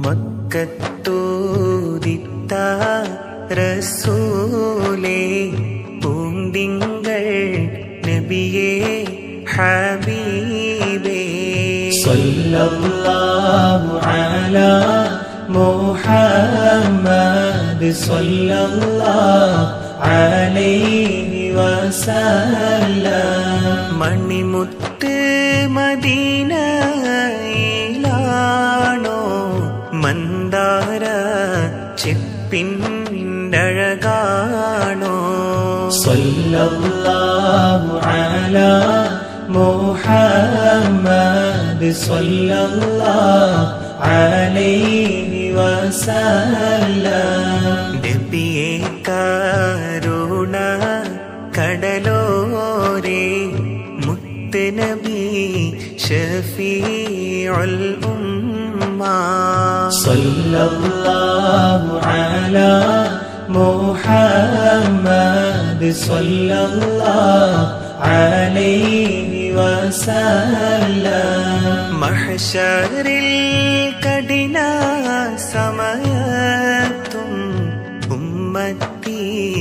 മക്കത്തോദിത്ത റസൂലേ പൂന്തിങ്കൾ നബിയേ ഹബീബേ സല്ലല്ലാഹു അലാ മുഹമ്മദ് സല്ലല്ലാഹു അലൈഹി വസല്ലം മണിമുത്ത് മദീനയിലാണോ മന്ദാര ചെപ്പിൻ്റഴകാണോ സല്ലല്ലാഹു അലാ മുഹമ്മദ് സല്ലല്ലാഹു അലൈഹി വസല്ലം നബിയെ കരുണ കടലോരേ മുത്ത് നബി ഷഫീഉൽ ഉമ്മ സല്ലല്ലാഹു അലാ മുഹമ്മദ് സല്ലല്ലാഹു അലൈഹി വസല്ലം മഹശറിൽ കഠിന സമയത്തും ഉമ്മത്തി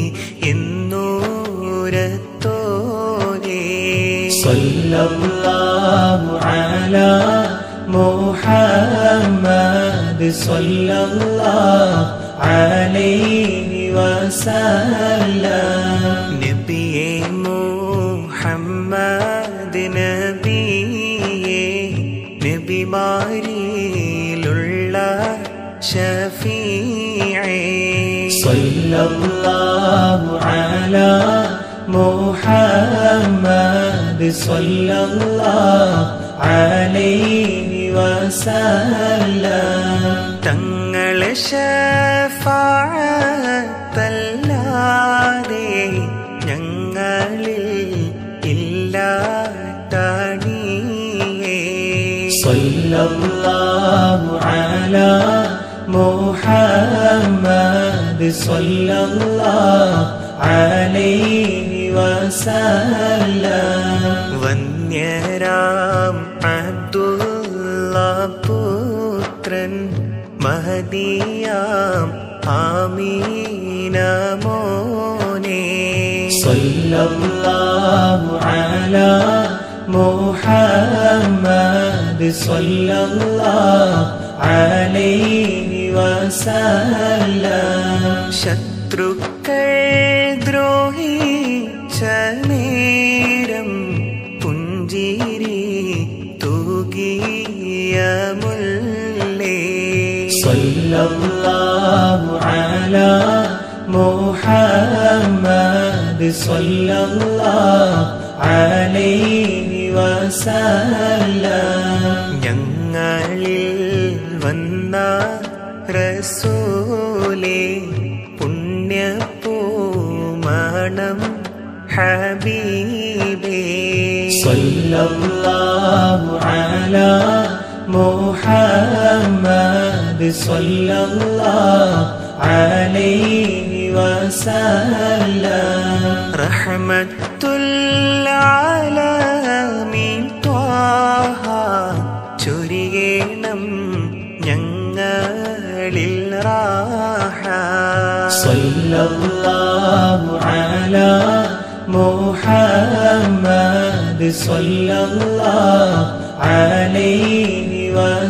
എന്നൂരത്തോരേ സല്ലല്ലാഹു അലാ മുഹമ്മദ് സല്ലല്ലാഹു അലൈഹി വസല്ലം നബിയെ മുഹമ്മദ് നബിയെ നബിമാരിലുള്ള ഷഫീഅേ സല്ലല്ലാഹു അലാ മുഹമ്മദ് സല്ലല്ലാഹു അലൈഹി വസല്ലം തങ്ങളെ ഷഫാഅത്തല്ലാതെ ഞങ്ങളിൽ ഇല്ലാത്തണിയേ സല്ലല്ലാഹു അലാ മുഹമ്മദ് സല്ലല്ലാഹു അലൈഹി വസല്ലം വന്യരാം അബ്ദുള്ള പുത്രൻ മഹദിയാം ആമീന മോനെ സല്ലല്ലാഹു അലാ മുഹമ്മദ് സല്ലല്ലാഹു അലൈഹി വസല്ലം ശത്രുക്കൾ ദ്രോഹിച്ച നേരം പുഞ്ചിരി തൂകിയ മുല്ലേ സല്ലല്ലാഹു അലാ മുഹമ്മദ് സല്ലല്ലാഹു അലൈഹി വസല്ലം ഞങ്ങളിൽ വന്ന റസൂലേ പുണ്യപൂമണം ഹബീബേ സല്ലല്ലാഹു അലാ മുഹമ്മദ് സല്ലല്ലാഹു അലൈഹി വസല്ലം റഹ്മത്തുൽ ആലമീൻ ത്വാഹ ചൊരിയേണം ഞങ്ങളിൽ റാഹ സല്ലല്ലാഹു അലാ മുഹമ്മദ് സല്ലല്ലാഹു അലൈഹി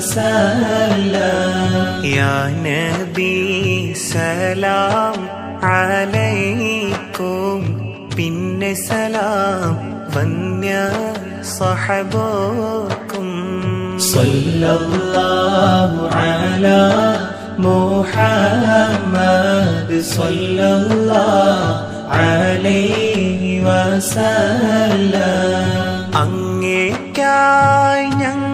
വസല്ലം യാ നബി സലാം അലൈക്കും പിന്നെ സലാം വന്യ സഹബോക്കും സല്ലല്ലാഹു അലാ മുഹമ്മദ് സല്ലല്ലാഹു അലൈഹി വസല്ലം അങ്ങേക്കായി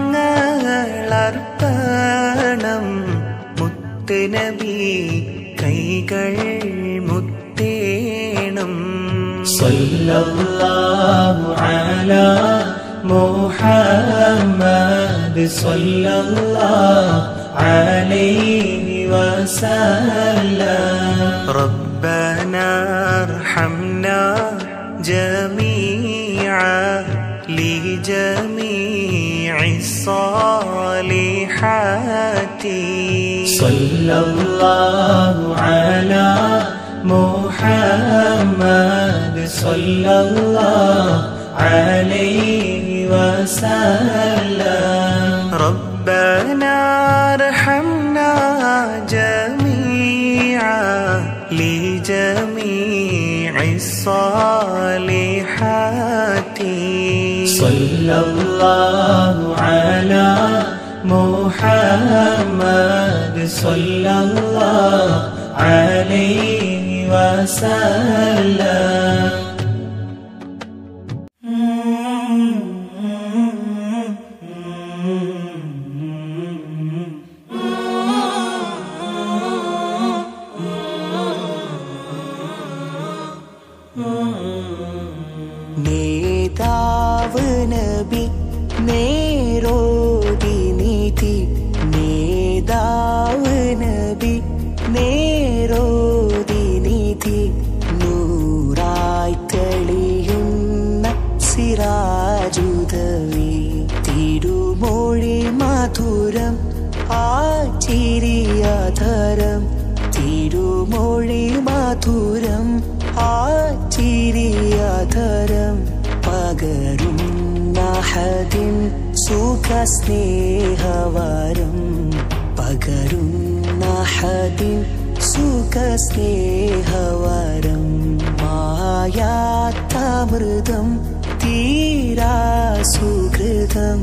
ഞങ്ങളർപ്പണം മുത്ത് നബി കൈകൾ മുത്തേണം സല്ലല്ലാഹു അലാ മുഹമ്മദ് സല്ലല്ലാഹു അലൈഹി വസല്ലം ربنا ارحمنا جميعا لجميع الصالحين صلى الله على محمد صلى الله عليه وسلم ربنا ارحمنا جميعا لجميع الصالحات صلى الله على محمد صلى الله عليه وسلم നേതാവ് നബി നേരോതി നീതി നേതാവ് നബി നേരോതി നീതി നൂറായി തെളിയുന്ന സിറാജുദവി തിരുമൊഴി മധുരം ആ ചിരിയാധരം തിരുമൊഴി മധുരം ആ ചിരിയാധരം പകരും നഹദിൻ സുഖസ്നേഹവരം പകരും നഹദിൻ സുഖസ്നേഹവരം മായാത്തമൃതം തീരാ സുഹൃതം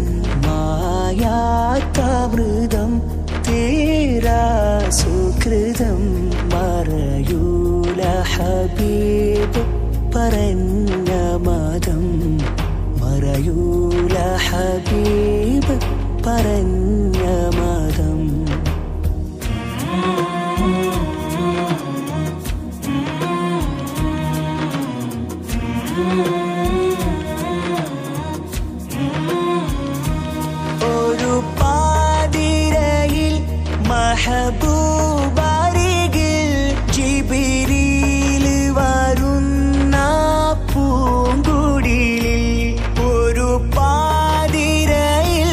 മായാത്തമൃതം തീരാ സുഹൃതം മറയൂല ഹബീബ് പറഞ്ഞ മതം മറയൂല ഹബീബ് പറഞ്ഞ മതം ഒരു പാതിരയിൽ മഹബൂബരികിൽ ജിബിരിയിൽ വരുന്ന പൂങ്കുടിലിൽ ഒരു പാതിരയിൽ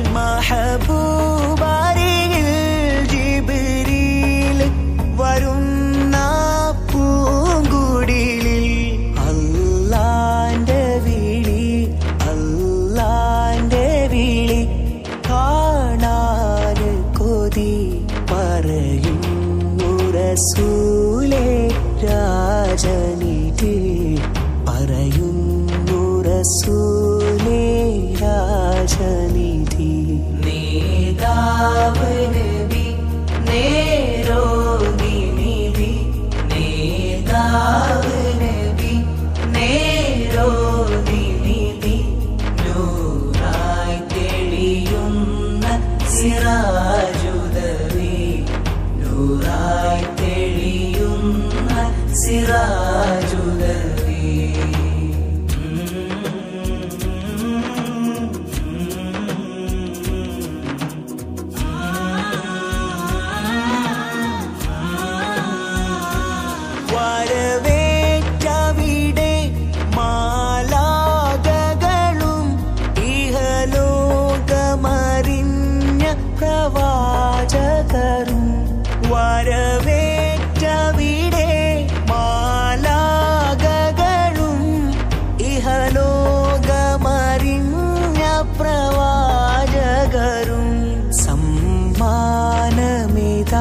മഹബൂബരികിൽ ജിബിരിയിൽ വരുന്ന പൂങ്കുടിലിൽ അല്ലാന്റെ വിളി അല്ലാന്റെ വിളി കാണാൻ കൊതി പറയുന്നു റസൂലേ രാജനിധി പറയുന്നു റസൂലേ രാജനിധി നേതാവ് നബി നേരോഗി നിധി നേതാവ് നബി നേരോഗി നിധി നൂറായി തെളിയുന്ന സിറാജുദവി നൂറായി തെളിയുന്ന സിറാജുദവി വരവേറ്റവിടെ മാലാകകളും ഇഹലോകമറിഞ്ഞ പ്രവാചകരും വരവേറ്റവിടെ മാലാകകളും ഇഹലോകമറിഞ്ഞ പ്രവാചകരും സമ്മാനമിത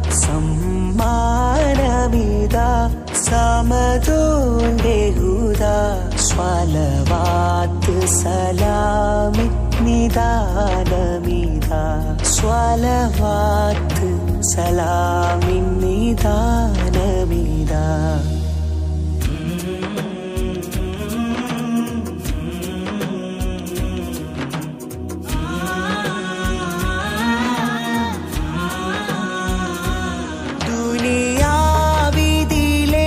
സമ്മാനമിത സമതോന്റെ ഹുദ സ്വലവാത്ത് സലാമി നിദാനമിത സ്വലവാത്ത് സലാമി നിദാനമിത ദുനിയാവിതിലെ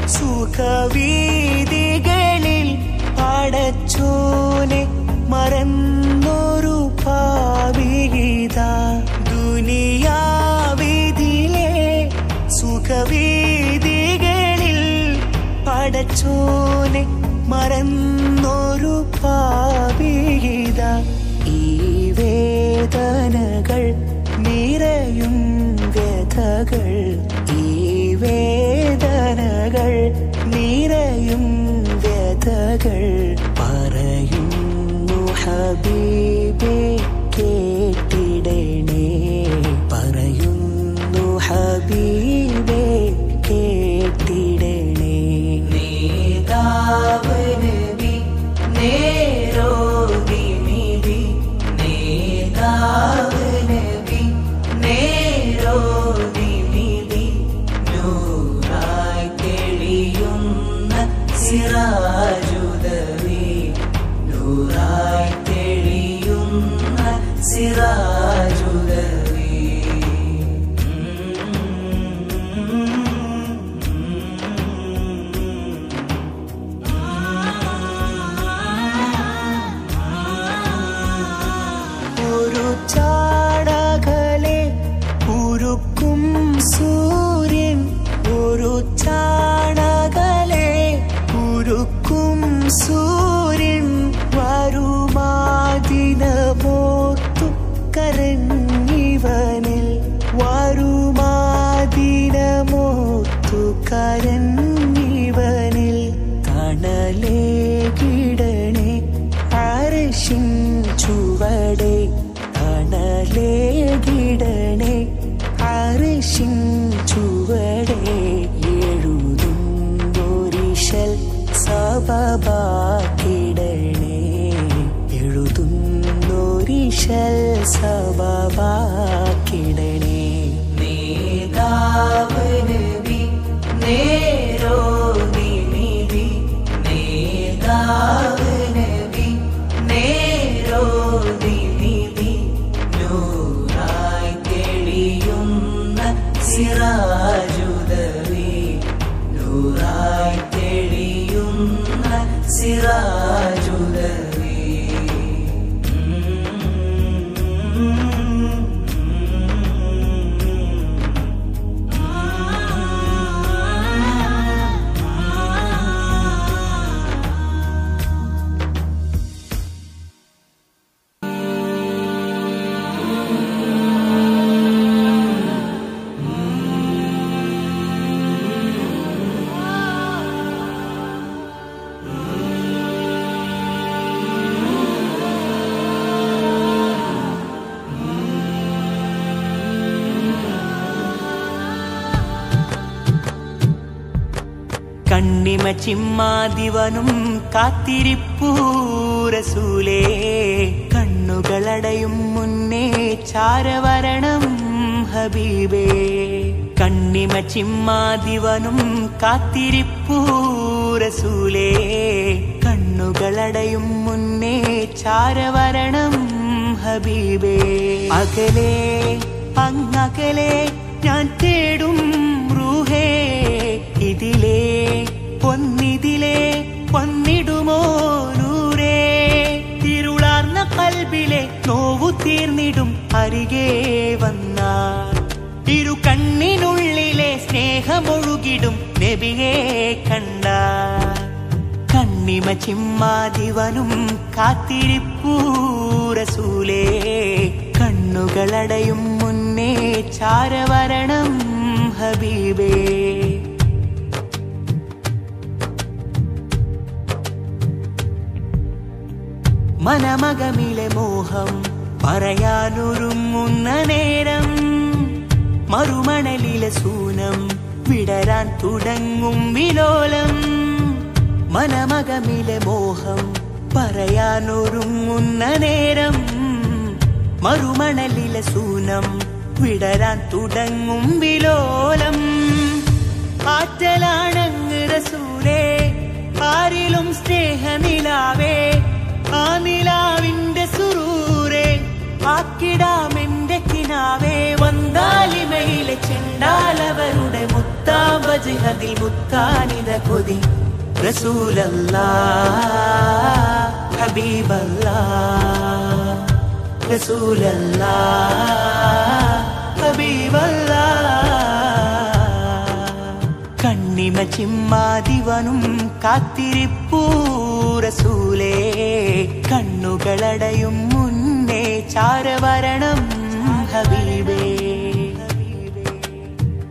സുഖവീതികളിൽ അടച്ചോനെ മറന്നൊരു പാവിത ദുനിയാവിതിലെ സുഖവീതികളിൽ വ്യഥകൾ ഈ വേദനകൾ നിറയും വ്യഥകൾ പറയുന്നു ഹബീബേ കേട്ടിടണേ പറയുന്നു ഹബീബേ കേട്ടിടണേ നേതാവ് നബി നേരോഗി നിധി നേതാവ് നബി നേരോഗി നിധി നൂറായി തെളിയുന്ന സിറാജുദവി നൂറായി തെളിയുന്ന സിറാജുദവി ഒരു ചാടകലെ ഉരുക്കും സൂര്യൻ ഒരു ചാടകലെ ഉരുക്കും സൂര്യൻ വരുമാതിനമോത്തു കരഞ്ഞിവനിൽ വരുമാതിനമോത്തു കരഞ്ഞിവനിൽ തണലേ കിടണേ അരശിൻ ചുവടെ തണലേ കിടണേ അരശിൻ ചുവടെ എഴുതുന്നൊരിശൽ സബബാക്കിടണേ എഴുതുന്നൊരിശൽ സബബാക്കിടണേ നേതാവ് നബി നേരോഗി നിധി നേതാവ് നബി നേരോഗി നിധി നൂറായി തെളിയുന്ന സിറാജുദവി നൂറായി തെളിയുന്ന സിറാജുദവി കണ്ണിമ ചിമ്മാതിവനും കാത്തിരിപ്പൂരസൂലേ കണ്ണുകളടയും മുന്നേ ചാരവരണം ഹബീബേ കണ്ണിമ ചിമ്മാതിവനും കാത്തിരിപ്പൂരസൂലേ കണ്ണുകളടയും മുന്നേ ചാരവരണം ഹബീബേ അകലേ അങ്ങകലേ ഞാൻ തേടും റൂഹേ ഇതിലേ പൊന്നിതിലേ പൊന്നിടുമോ നൂരേ തിരുളാർന്ന കൽബിലെ നോവു തീർന്നിടും അരികെ വന്നാൽ ഇരു കണ്ണിനുള്ളിലെ സ്നേഹമൊഴുകിടും നബിയെ കണ്ട കണ്ണിമ ചിമ്മാതിവനും കാത്തിരിപ്പൂരസൂലേ കണ്ണുകളടയും മുന്നേ ചാരവരണം ഹബീബേ മനമകമിലെ മോഹം പറയാനൊരുങ്ങുന്ന നേരം മറുമണലിലെ സൂനം വിടരാൻ തുടങ്ങും വിലോലം മനമകമിലെ മോഹം പറയാനൊരുങ്ങുന്ന നേരം മറുമണലിലെ സൂനം വിടരാൻ തുടങ്ങും വിലോലം ആറ്റലാണങ്ങ് റസൂലേ ആരിലും സ്നേഹനിലാവേ ആ നിലാവിന്റെ സുറൂരേ ആക്കിടാമെന്റെ കിനാവേ വന്താലിമയിലെ ചെണ്ടാലവരുടെ മുത്താബജ് അതിൽ മുത്താനിത കൊതി റസൂലല്ലാ ഹബീബല്ലാ റസൂലല്ലാ ഹബീബല്ലാ കണ്ണിമ ചിമ്മാതിവനും കാത്തിരിപ്പൂരസൂലേ കണ്ണുകളടയും മുന്നേ ചാരവരണം ഹബീബേ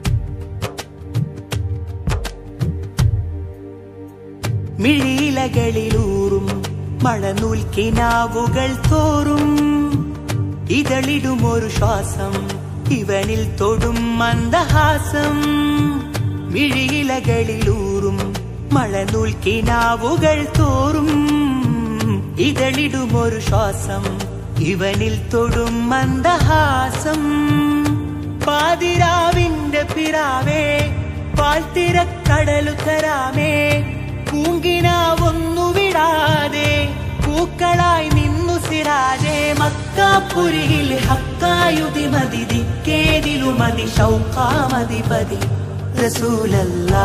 മിഴിയിലകളിലൂറും മഴനൂൽ കിനാവുകൾ തോറും ഇതളിടുമൊരു ശ്വാസം ഇവനിൽ തൊടും മന്ദഹാസം മിഴിയിലകളിലൂറും മഴനൂൽ കിനാവുകൾ തോറും ഇതളിടുമൊരു ശ്വാസം ഇവനിൽ തൊടും മന്ദഹാസം പാതിരാവിന്റെ പിറാവേ പാൽത്തിരക്കടലു തരാമേ പൂങ്കിനാവൊന്നു വിടാതെ പൂക്കളായി നിന്നു സിരാജെ മക്കാപ്പുരിയിൽ ഹക്കായുതി മതി ദിക്കേതിലു മതി ഷൗക്കാമതിപതി റസൂലല്ലാ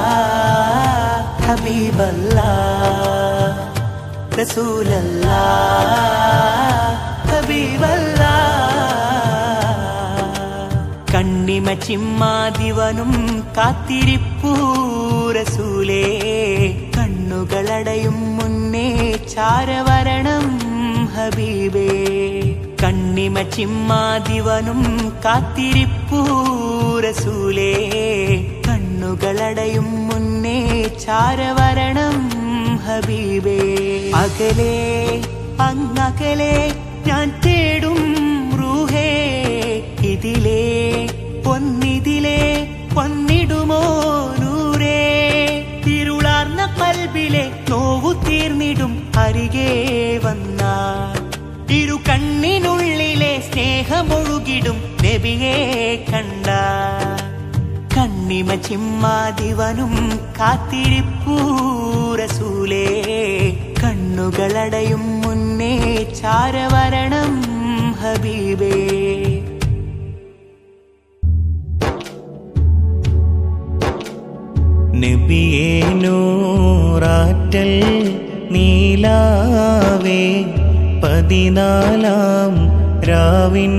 ഹബീബല്ലാ റസൂലല്ലാ ഹബീബല്ലാ കണ്ണിമ ചിമ്മാതിവനും കാത്തിരിപ്പൂ റസൂലേ കണ്ണുകളടയും മുന്നേ ചാരവരണം ഹബീബേ കണ്ണിമ ചിമ്മാതിവനും കാത്തിരിപ്പൂ റസൂലേ കണ്ണുകളടയും മുന്നേ ചാരവരണം ഹബീബേ അകലേ അങ്ങകലെ ഞാൻ തേടും റൂഹേ ഇതിലേ പൊന്നിതിലേ പൊന്നിടുമോ നൂരേ തിരുളാർന്ന കൽബിലെ നോവു തീർന്നിടും അരികെ വന്നാൽ ഇരു കണ്ണിനുള്ളിലെ സ്നേഹമൊഴുകിടും നബിയെ കണ്ട കണ്ണിമ ചിമ്മാതിവനും കാത്തിരിപ്പൂരസൂലേ കണ്ണുകളടയും മുന്നേ ചാരവരണം ഹബീബേ നബിയേ നൂറാറ്റൽ നീലാവേ പതിനാലാം രാവിൻ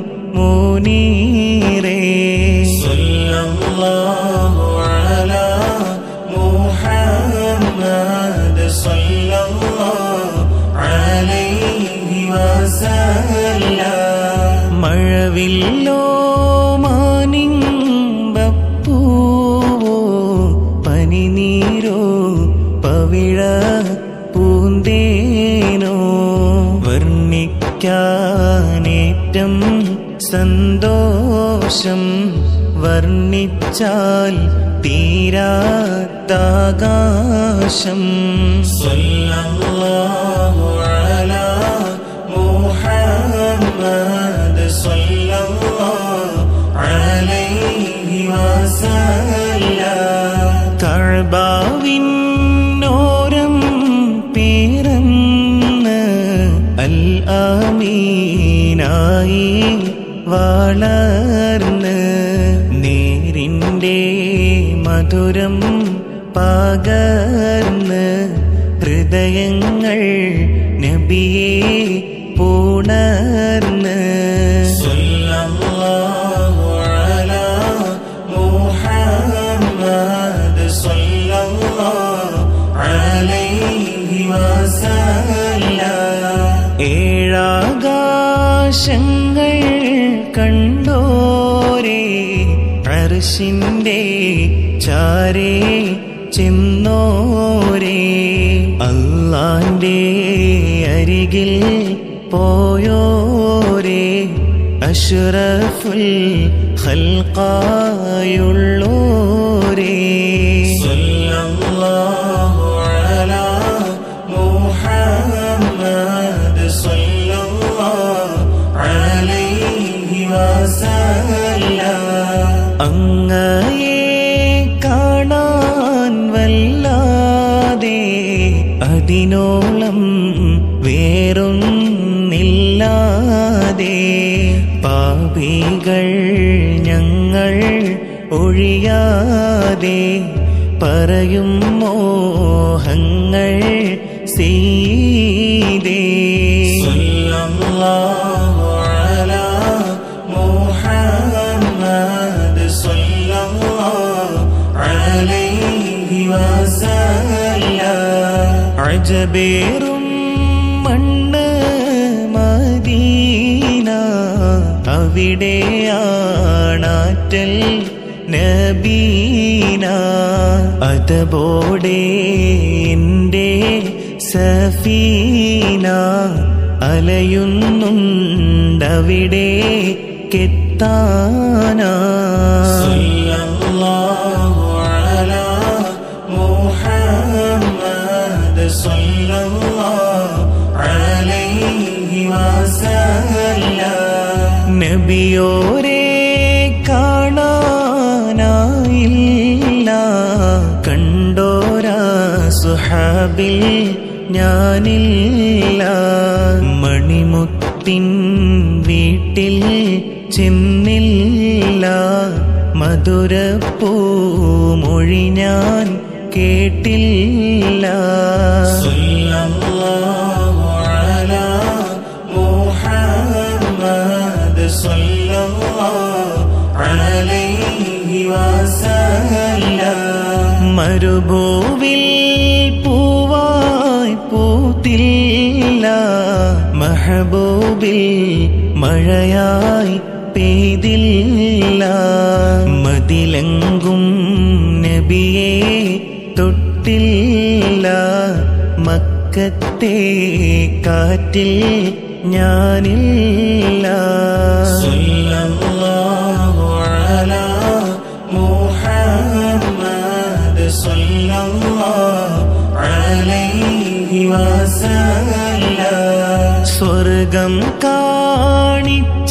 മോനീരേ സല്ലല്ലാഹു അലാ മുഹമ്മദ് സല്ലല്ലാഹു അലൈഹി വസല്ലം മഴവില്ലോ മാനിമ്പപ്പൂവോ പനിനീരോ പവിഴ പൂന്തേനോ വർണ്ണിക്കാനേറ്റം സന്തോഷം വർണ്ണിച്ചാൽ തീരാത്താകാശം സല്ലല്ലാഹു അലാ മുഹമ്മദ് സല്ലല്ലാഹു അലൈഹി വസല്ലം കഅബാവിന്നോരം പിറന്ന് അൽ ആമീനായി വളർന്ന് നേരിൻ്റെ മധുരം പകർന്ന് ഹൃദയങ്ങൾ നബിയെ പുണർന്ന് സല്ലല്ലാഹു അലാ മുഹമ്മദ് സല്ലല്ലാഹു അലൈഹി വസല്ലം ഏഴാകാശങ്ങൾ കണ്ടോരേ അർശിന്റെ ചാരേ ചെന്നോരേ അല്ലാന്റെ അരികിൽ പോയോരേ അഷ്റഫുൽ ഖൽഖായുള്ളോരേ സല്ലല്ലാഹു അലാ മുഹമ്മദ് സല്ലല്ലാഹു അലൈഹി വസല്ലം അങ്ങയെ കാണാൻ വല്ലാതെ അതിനോളം വേറൊന്നില്ലാതെ പാപികൾ ഞങ്ങൾ ഒഴിയാതെ പറയും മോഹങ്ങൾ സീതേ സല്ലല്ലാഹു അലാ മുഹമ്മദ് സല്ലല്ലാഹു അലൈഹി വസല്ലം അജബേറും മണ്ണ് മദീന അവിടെയാണാറ്റൽ നബീന അതബോടെ എൻ്റെ സഫീന അലയുന്നുണ്ടവിടെ കെത്താനാ സല്ലല്ലാഹു അലാ മുഹമ്മദ് സല്ലല്ലാഹു അലൈഹി വസല്ലം നബിയോരെ കാണാനായില്ല കണ്ടോരാ സുഹാബിൽ ഞാനില്ല മണിമുത്തിൻ വീട്ടിൽ ചെന്നില്ല മധുരപ്പൂമൊഴി ഞാൻ കേട്ടില്ല സല്ലല്ലാഹു അലാ മുഹമ്മദ് സല്ലല്ലാഹു അലൈഹി വസല്ലം മരുഭൂവിൽ പൂവായി പൂത്തില്ല മഹബൂബിൽ മഴയായി പെയ്തില്ല മതിലെങ്കും നബിയെ തൊട്ടില്ല മക്കത്തെ കാറ്റിൽ ഞാനില്ല സല്ലല്ലാഹു അലാ മുഹമ്മദ് സല്ലല്ലാഹു അലൈഹി വസല്ലം സ്വർഗം കാണിച്ച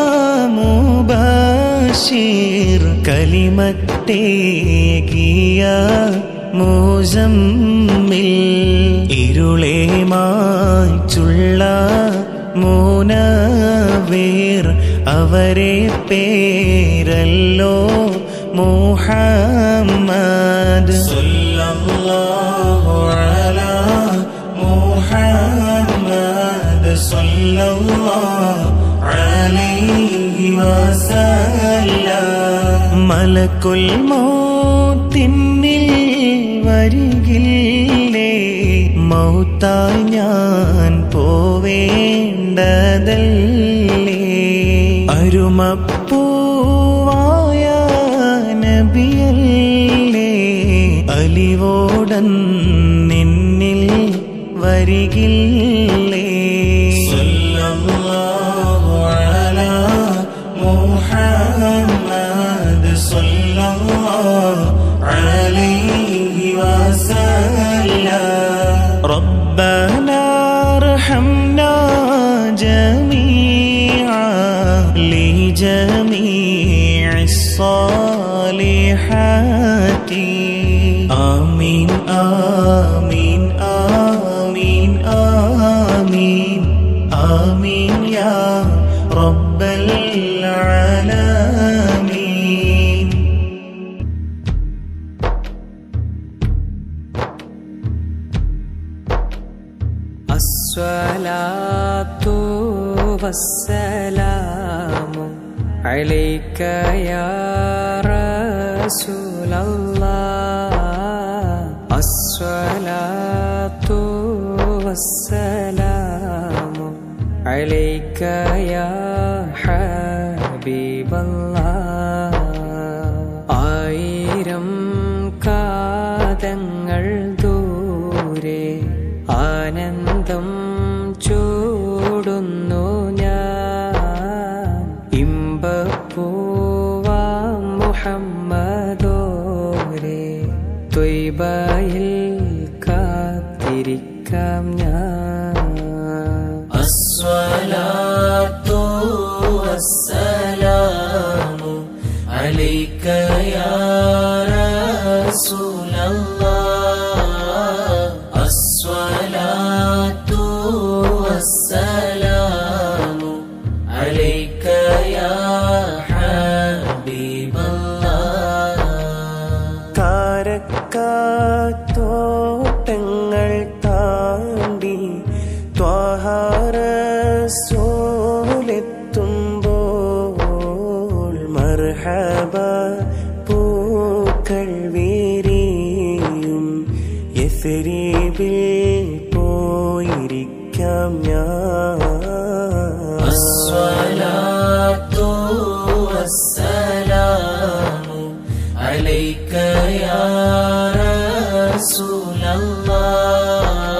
മുബാഷിർ കലിമത്തേകിയ മൂസമ്മിൽ ഇരുളേ മായ്ച്ചുള്ള മൂനവേർ അവരെ പേരല്ലോ മുഹമ്മദ് സല്ലല്ലാഹു അലാ മുഹമ്മദ് സല്ലല്ലാഹു അലൈഹി വസല്ലം മലക്കുൽ മൗത്തിന്നിൽ വരികില്ലേ മൗത്തായി ഞാൻ പോവേണ്ടതല്ലേ അരുമപ്പൂവായ നബിയല്ലേ അലിവോടൻ നിന്നിൽ വരികില്ലേ സല്ലല്ലാഹു അലാ മുഹമ്മദ് സല്ലല്ലാഹു അലൈഹി വസല്ലം ربنا ارحمنا جميعا لجميع الصالحات آمين آمين آمين آمين آمين يا رب العالمين الصلاة والسلام عليك يا رسول الله الصلاة والسلام عليك يا حبيب الله ആയിരം കാതങ്ങൾ ദൂരെ ആനന്ദം ചൂടുന്നു ഞാൻ ഇമ്പപ്പൂവാം മുഹമ്മദോരെ ത്വയ്ബയിൽ കാത്തിരിക്കാം ഞാൻ الصلاة والسلام عليك يا رسول الله الصلاة والسلام عليك يا حبيب الله കാരക്കാത്തോട്ടങ്ങൾ താണ്ടി ത്വാഹാരസോലെത്തുമ്പോൾ മർഹബ പൂക്കൾ വീരിയും യസ്രീബിൽ പോയിരിക്കാം ഞാൻ الصلاة والسلام عليك يا رسول الله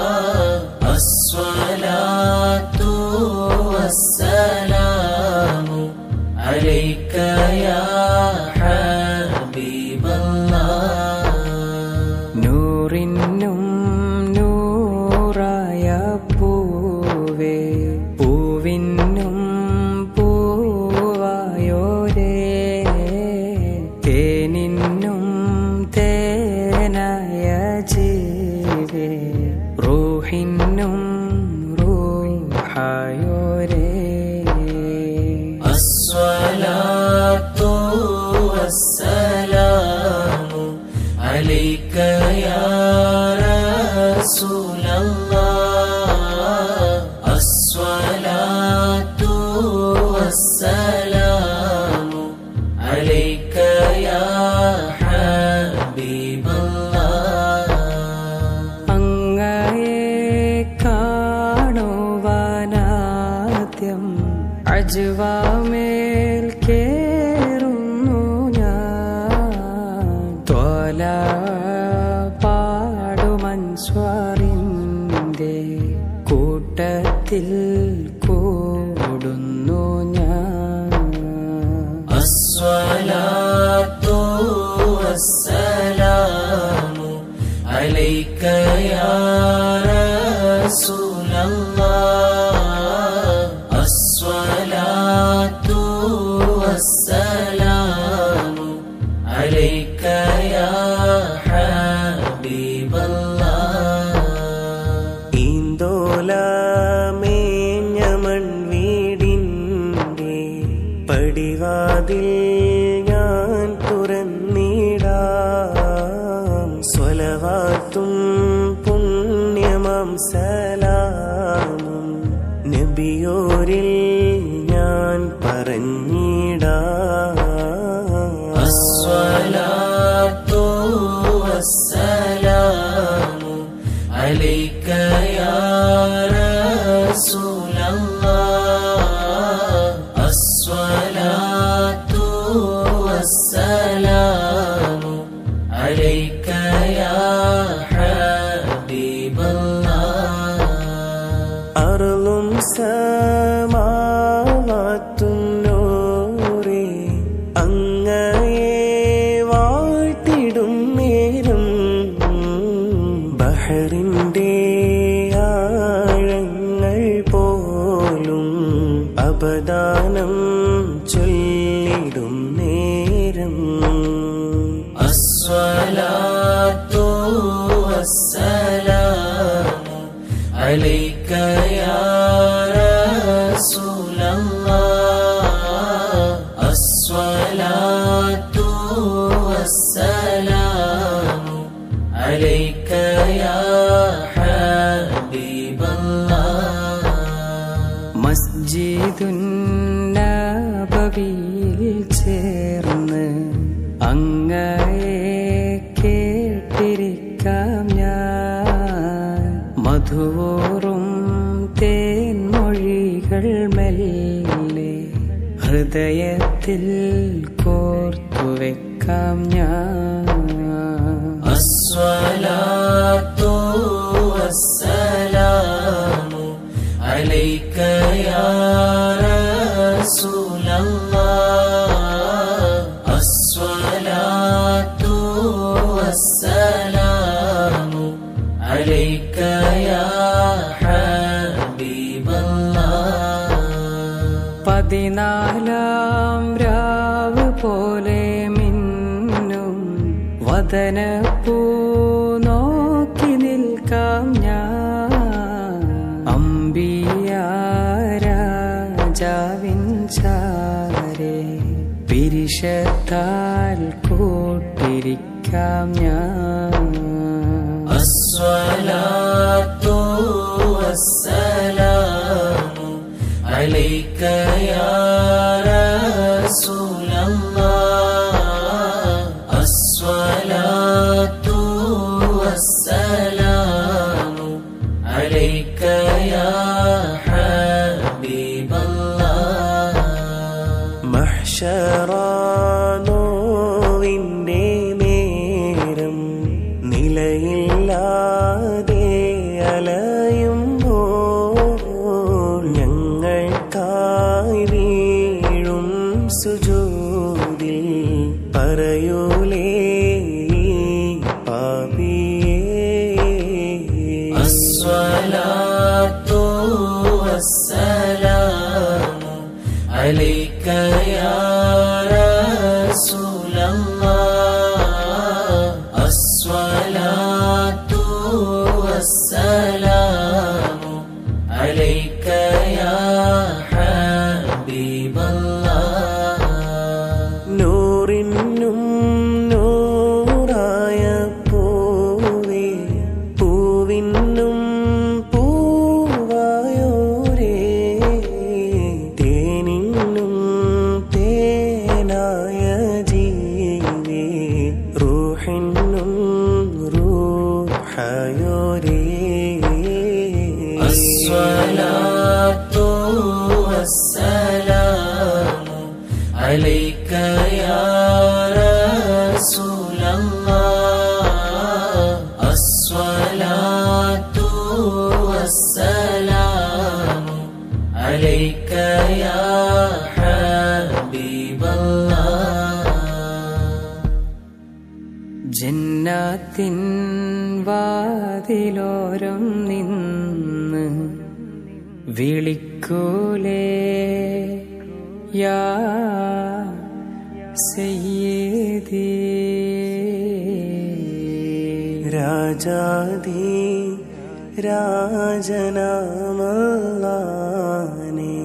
عليك يا حبيب الله നൂറിനും നൂറായ പൂവേ പൂവിനും പൂവായോരേ തേനിനും തേനായ ജീവേ റൂഹിനും റൂഹായോരേ الصلاة والسلام عليك يا رسول الله الصلاة والسلام عليك يا حبيب الله അങ്ങയെ കാണുവാനാദ്യം അജുവാമേൽ കേറുന്നു ഞാൻ ത്വല പാടുമൻസ്വാറിൻ്റെ കൂട്ടത്തിൽ കൂടുന്നു ഞാൻ الصلاة والسلام عليك يا رسول الله الصلاة والسلام عليك يا حبيب الله ഈന്തോലമേഞ്ഞ മൺവീടിൻ്റെ പടിവാതിൽ ഞാൻ തുറന്നിടാം സ്വലവാത്തും പുണ്യമം സലാമും നബിയോരിൽ ഞാൻ പറഞ്ഞിടാം الصلاة والسلام عليك يا رسول الله الصلاة والسلام عليك يا حبيب الله അറുളും സമാവാത്തും നോരേ അങ്ങയെ വാഴ്ത്തിടും നേരം ബഹറിൻ്റെ ആഴങ്ങൾ പോലും അപദാനം ചൊല്ലിടും നേരം الصلاة والسلام عليك يا رسول الله الصلاة والسلام عليك يا حبيب الله മസ്ജിദുന്നബവിയിൽ ചേർന്ന് അങ്ങയെ കേട്ടിരിക്കാം ഞാൻ മധുവോറും തേൻമൊഴികൾ മെല്ലെ ഹൃദയത്തിൽ കോർത്തു വെക്കാം ഞാൻ الصلاة والسلام عليك يا رسول الله الصلاة والسلام عليك يا حبيب الله പതിനാലാം രാവ് പോലെ മിന്നും വദനപ്പൂ നോക്കി നിൽക്കാം ഞാൻ അമ്പിയ രാജാവിൻ ചാരെ പിരിശത്താൽ കൂട്ടിരിക്കാം ഞാൻ الصلاة والسلام عليك يا رسول الله الصلاة والسلام عليك يا حبيب الله മഹ്ഷറാനോവിൻ്റെ നേരം നിലയില്ലാതെ അലയുമ്പോൾ ഞങ്ങൾക്കായി വീഴും സുജൂ സുജൂദിൽ പറയൂലേ പാപിയേ الصلاة والسلام عليك يا رسول الله الصلاة والسلام عليك يا حبيب الله നൂറിനും നൂറായ പൂവേ പൂവിനും പൂവായോരേ തേനിനും തേനായ ജീവേ റൂഹിനും റൂഹായോരേ الصلاة والسلام عليك يا رسول الله الصلاة والسلام عليك يا حبيب الله ജന്നാത്തിൻ വാതിലോരം നിന്ന് വിളിക്കൂലേ യാ സയ്യേദീ രാജാദി രാജനാമല്ലാനെ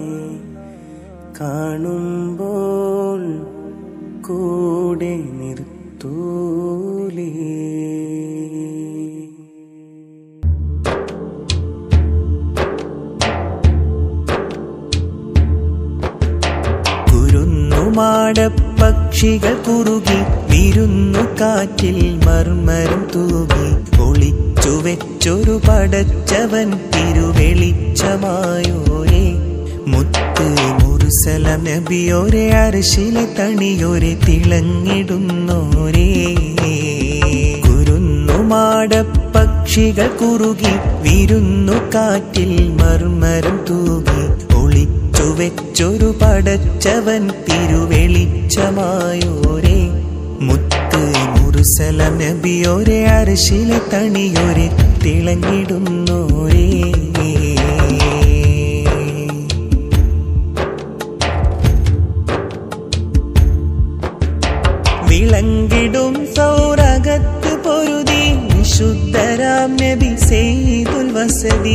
കാണുമ്പോൾ കൂടെ നിർത്തൂലേ കുരുന്നുമാടപ്പക്ഷികൾ കുറുകി വിരുന്നു കാറ്റിൽ മർമരം തൂകി ഒളിച്ചു വെച്ചൊരു പടച്ചവൻ തിരുവെളിച്ചമായോരേ മുത്ത് മുറുസല നബിയോരെ അരശിലെ തണിയോരെ തിളങ്ങിടുന്നോരേ കുരുന്നുമാടപ്പക്ഷികൾ കുറുകി വിരുന്നു കാറ്റിൽ മർമരം തൂകി ഒളിച്ചു വെച്ചൊരു പടച്ചവൻ തിരുവെളിച്ചമായോരേ മുത്ത് മുറുസല നബിയോരെ അരശിലെ തണിയോരെ തിളങ്ങിടുന്നോരേ വിളങ്കിടും സൗരകത്ത് പൊരുതി വിശുദ്ധരാം നബി സെയ്തുൽ വസതി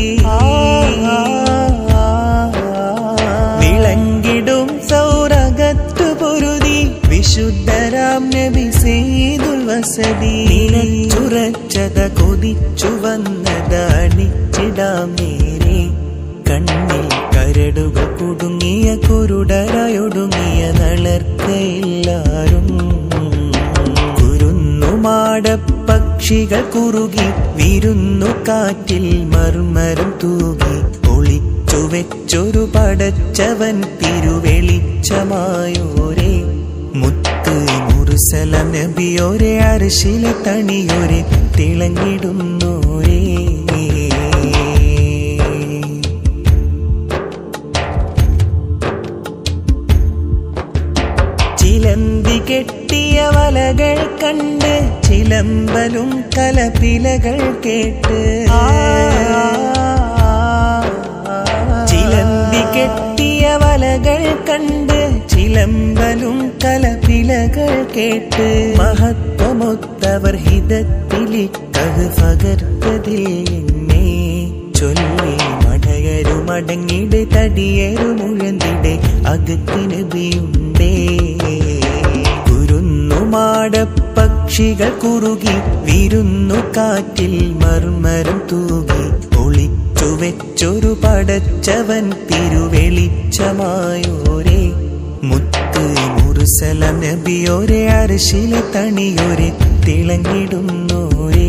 വിളങ്കിടും സൗരകത്ത് പൊരുതി വിശുദ്ധരാം നബി സെയ്തുൽ വസതി ചുരച്ചത കൊതിച്ചു വന്നത് അണിച്ചിടാം നേരെ കണ്ണിൽ കരടുകൾ കുടുങ്ങിയ കുരുടരായൊടുങ്ങിയ നളർക്കയില്ലാരും കുരുന്നുമാടപ്പക്ഷികൾ കുറുകി വിരുന്നു കാറ്റിൽ മർമരം തൂകി ഒളിച്ചു വെച്ചൊരു പടച്ചവൻ തിരുവെളിച്ചമായോരേ മുത്ത് മുറുസല നബിയോരെ അരശിലെ തണിയോരെ തിളങ്ങിടുന്നോരേ ചിലന്തി കെട്ടിയ വലകൾ കണ്ട് ചിലമ്പലും കലപിലകൾ കേട്ട് ചിലന്തി കെട്ടിയ വലകൾ കണ്ട് ചിലമ്പലും കലപിലകൾ കേട്ട് മഹത്വമൊത്തവർ ഹിതത്തിലിക്കത് പകർത്തതിൽ എന്നെ ചൊല്ലി മടയരു മടങ്ങിടെ തടിയരു മുഴന്തിടെ അകത്തിന് ബിയുണ്ടേ കുരുന്നുമാടപ്പക്ഷികൾ കുറുകി വിരുന്നു കാറ്റിൽ മർമരം തൂകി ഒളിച്ചു വെച്ചൊരു പടച്ചവൻ തിരുവെളിച്ചമായോരേ മുത്ത് മുറുസല നബിയോരെ അരശിലെ തണിയോരെ തിളങ്ങിടുന്നോരേ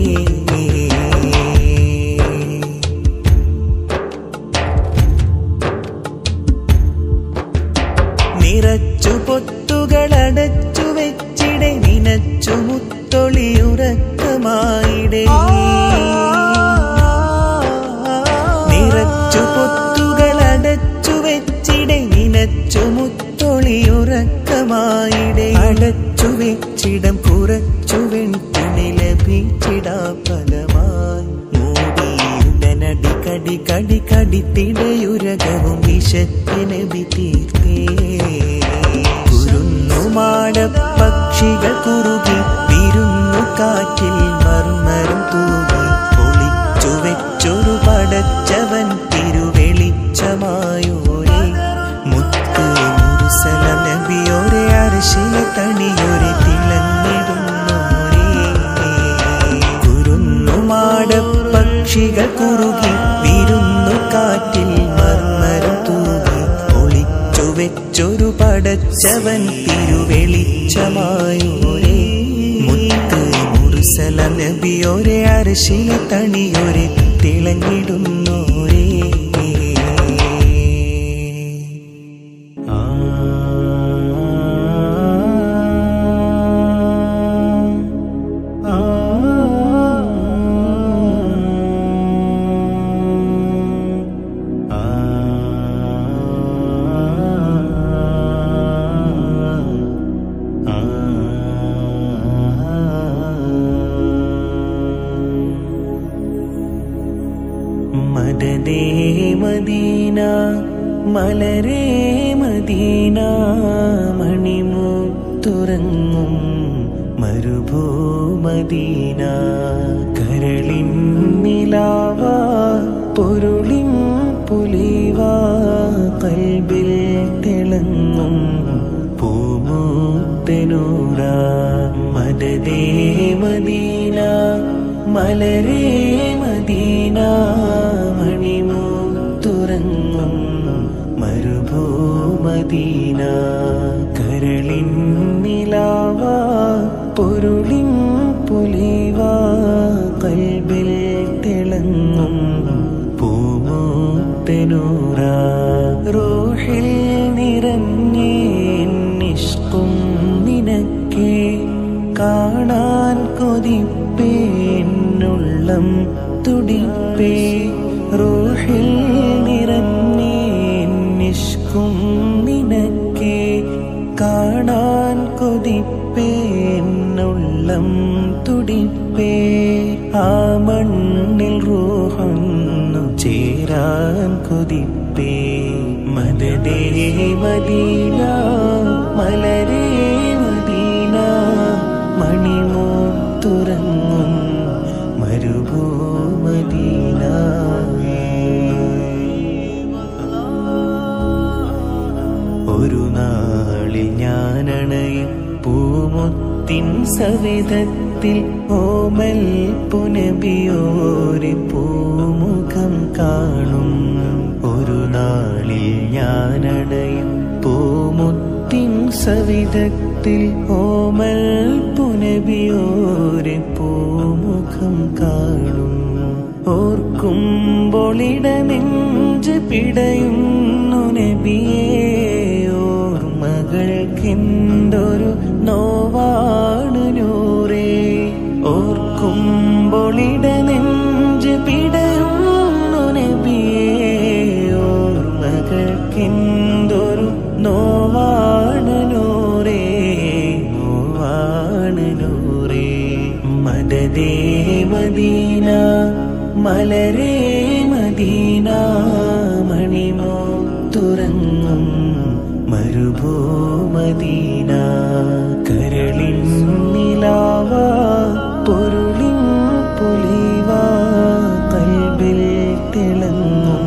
നിറച്ചു പൊത്തുകളടച്ചു വെച്ചിടെ നിനച്ചു മുത്തൊളിയുറക്കമായിടെ നിറച്ചു പൊത്തുകളടച്ചു വെച്ചിടെ നിനച്ചു മുത്തൊളിയുറക്കമായിടെ നിറച്ചു വെച്ചിടം കുറച്ചു വെൺതുണി ലഭിച്ചിടാ ഫലമായി മൂടിയുടനടി കടി കടി കടിത്തിടയുരകവും വിശത്തിനെ തീർത്തേ കുരുന്നുമാട പക്ഷികൾ കുറുകി വിരുന്നു കാറ്റിൽ മറുമരം തൂകി ഒളിച്ചു വെച്ചൊരു പടച്ചവൻ തിരുവെളിച്ചമായോരേ മുത്ത് മുറുസല നബിയോരെ അരശിലെ തണിയോരെ തിളങ്ങിടുന്നോരേ കുരുന്നുമാട പക്ഷികൾ കുറുകി വിരുന്നു കാറ്റിൽ മർമരം തൂകി ഒളിച്ചു വെച്ചൊരു പടച്ചവൻ തിരുവെളിച്ചമായോരേ മുത്ത് മുറുസല നബിയോരെ അരശിലെ തണിയോരെ തിളങ്ങിടുന്നോരേ ആ മദനേ മദീന മലരേ മദീന മണിമുത്തുറങ്ങും മരുഭൂമദീന കരളിൻ നിലാവ പൊരുളിൻ പുലിവ കൽബിൽ തിളങ്ങും പൂമൂത്തനൂറ മദനേ മദീന മലരേ മദീന മണിമുത്തുറങ്ങും മരുഭൂമദീന കരളിൻ നിലാവ പൊരുളിൻ പുലിവ കൽബിൽ തിളങ്ങും പൂമൂത്തനൂറ റോഹിൽ നിറഞ്ഞേ നിഷ്കും നിനക്കേ കാണാൻ കൊതിപ്പേ എന്നുള്ളം തുടിപ്പേ റൂഹിൽ നിറഞ്ഞേ നിഷ്കും നിനക്കേ കാണാൻ കൊതിപ്പേ എന്നുള്ളം തുടിപ്പേ ആ മണ്ണിൽ റൂഹൊന്നു ചേരാൻ കൊതിപ്പേ മദദേ മദീന മലരേ മദീന മണിമൂത്തുറങ്ങും മരുഭൂമദീന ഒരു നാളിൽ ഞാനണയും പൂമുത്തിൻ സവിധത്തിൽ ഓമൽ പുനബിയോരെ പൂമുഖം കാണും ഒരു നാളിൽ ഞാനണയും പൂമുത്തിൻ സവിധത്തിൽ ഓമൽ പുനബിയോരെ പൂമുഖം കാണും ഓർക്കുമ്പോളിട നെഞ്ച് പിടയുന്നു നബിയേ ഓർമ്മകൾക്കെന്തൊരു നോവാണ് നൂറേ ഓർക്കുമ്പോളിട നെഞ്ച് പിടയുന്നു നബിയേ ഓർമ്മകൾക്കെന്തൊരു നോവാണ് നൂറേ നോവാണ് നൂറേ മദദേ മദീന മലരേ മദീന മണിമോത്തുറങ്ങും മരുഭൂമദീന കരളിൻ നിലാവ പൊരുളിൻ പുലിവ കൽബിൽ തിളങ്ങും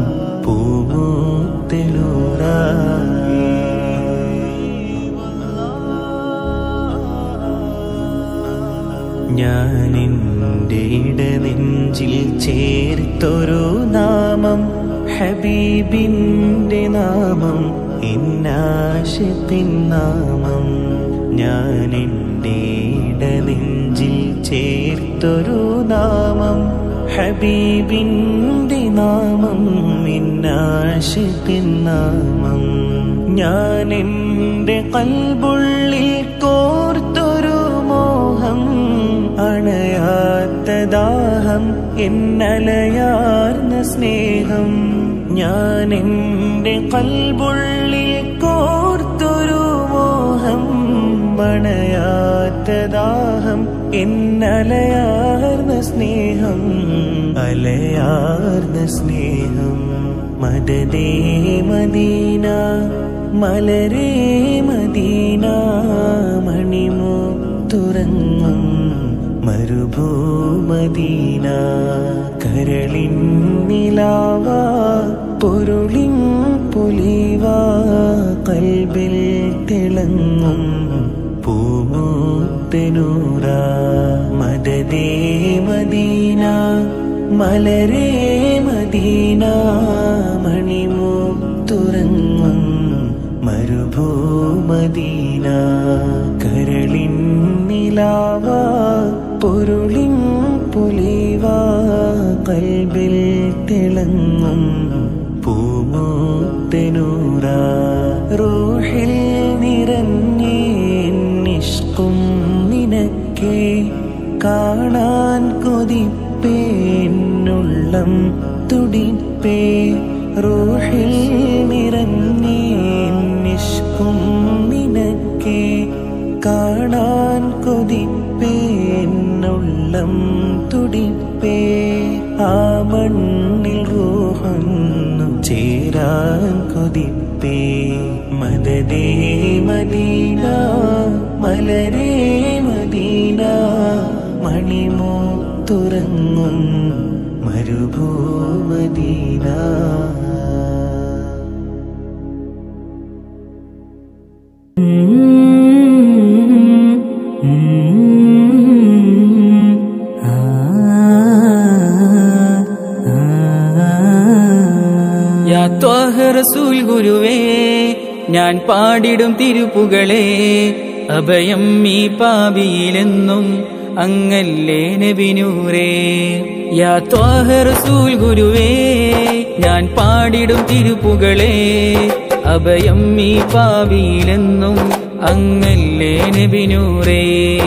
ഞാനെൻ്റെ ഇടനെഞ്ചിൽ ചേർത്തൊരു നാമം ഹബീബിൻ്റെ നാമം എന്നാശത്തിൻ നാമം ഞാനെൻ്റെ ഇടനെഞ്ചിൽ ചേർത്തൊരു നാമം ഹബീബിൻ്റെ നാമം എന്നാശത്തിൻ നാമം ഞാൻ എൻ്റെ കൽബുള്ളിൽ കോർത്തൊരു മോഹം അണയാത്ത ദാഹം എന്നലയാർന്ന സ്നേഹം ഞാൻ എൻ്റെ കൽബുള്ളിൽ കോർത്തൊരു മോഹം മണയാത്ത ദാഹം എന്നലയാർന്ന സ്നേഹം അലയാർന്ന സ്നേഹം മദദേ മദീന മലരേ മദീന മണിമോ തുറങ്ങും മരുഭൂമദീന കരളിൻ നിലാവ പൊരുളിൻ പൊലിവ കൽബിൽ തിളങ്ങും പൂമൂത്തനൂറ മദദേ മദീന മലരേ മദീന മണിമോ തുറങ്ങും മരുഭൂമദീന കരളിൻ നിലാവ പൊരുളിൻ പൊലിവ കൽബിൽ തിളങ്ങും പൂമൂത്തനൂറ റൂഹിൽ നിറഞ്ഞേന്നിഷ്കും നിനക്കേ കാണാൻ കൊതിപ്പേന്നുള്ളം തുടിപ്പേ റൂഹിൽ നിറഞ്ഞേന്നിഷ്കും നിനക്കേ കാണാൻ കൊതിപ്പേന്നുള്ളം തുടിപ്പേ ആ മണ്ണിൽ റൂഹൊന്നു ചേരാൻ കൊതിപ്പേ മദദേ മദീന മലരേ മദീന മണിമോ തുറങ്ങും മരുഭൂമദീന യാ ത്വാഹ റസൂൽ ഗുരുവേ ഞാൻ പാടിടും തിരുപ്പുകളെ അഭയം ഈ പാപിയിലെന്നും അങ്ങല്ലേ നബിനൂരേ യാ ത്വാഹ റസൂൽ ഗുരുവേ ഞാൻ പാടിടും തിരുപ്പുകളെ അഭയം ഈ പാപിയിലെന്നും അങ്ങല്ലേ നബിനൂരേ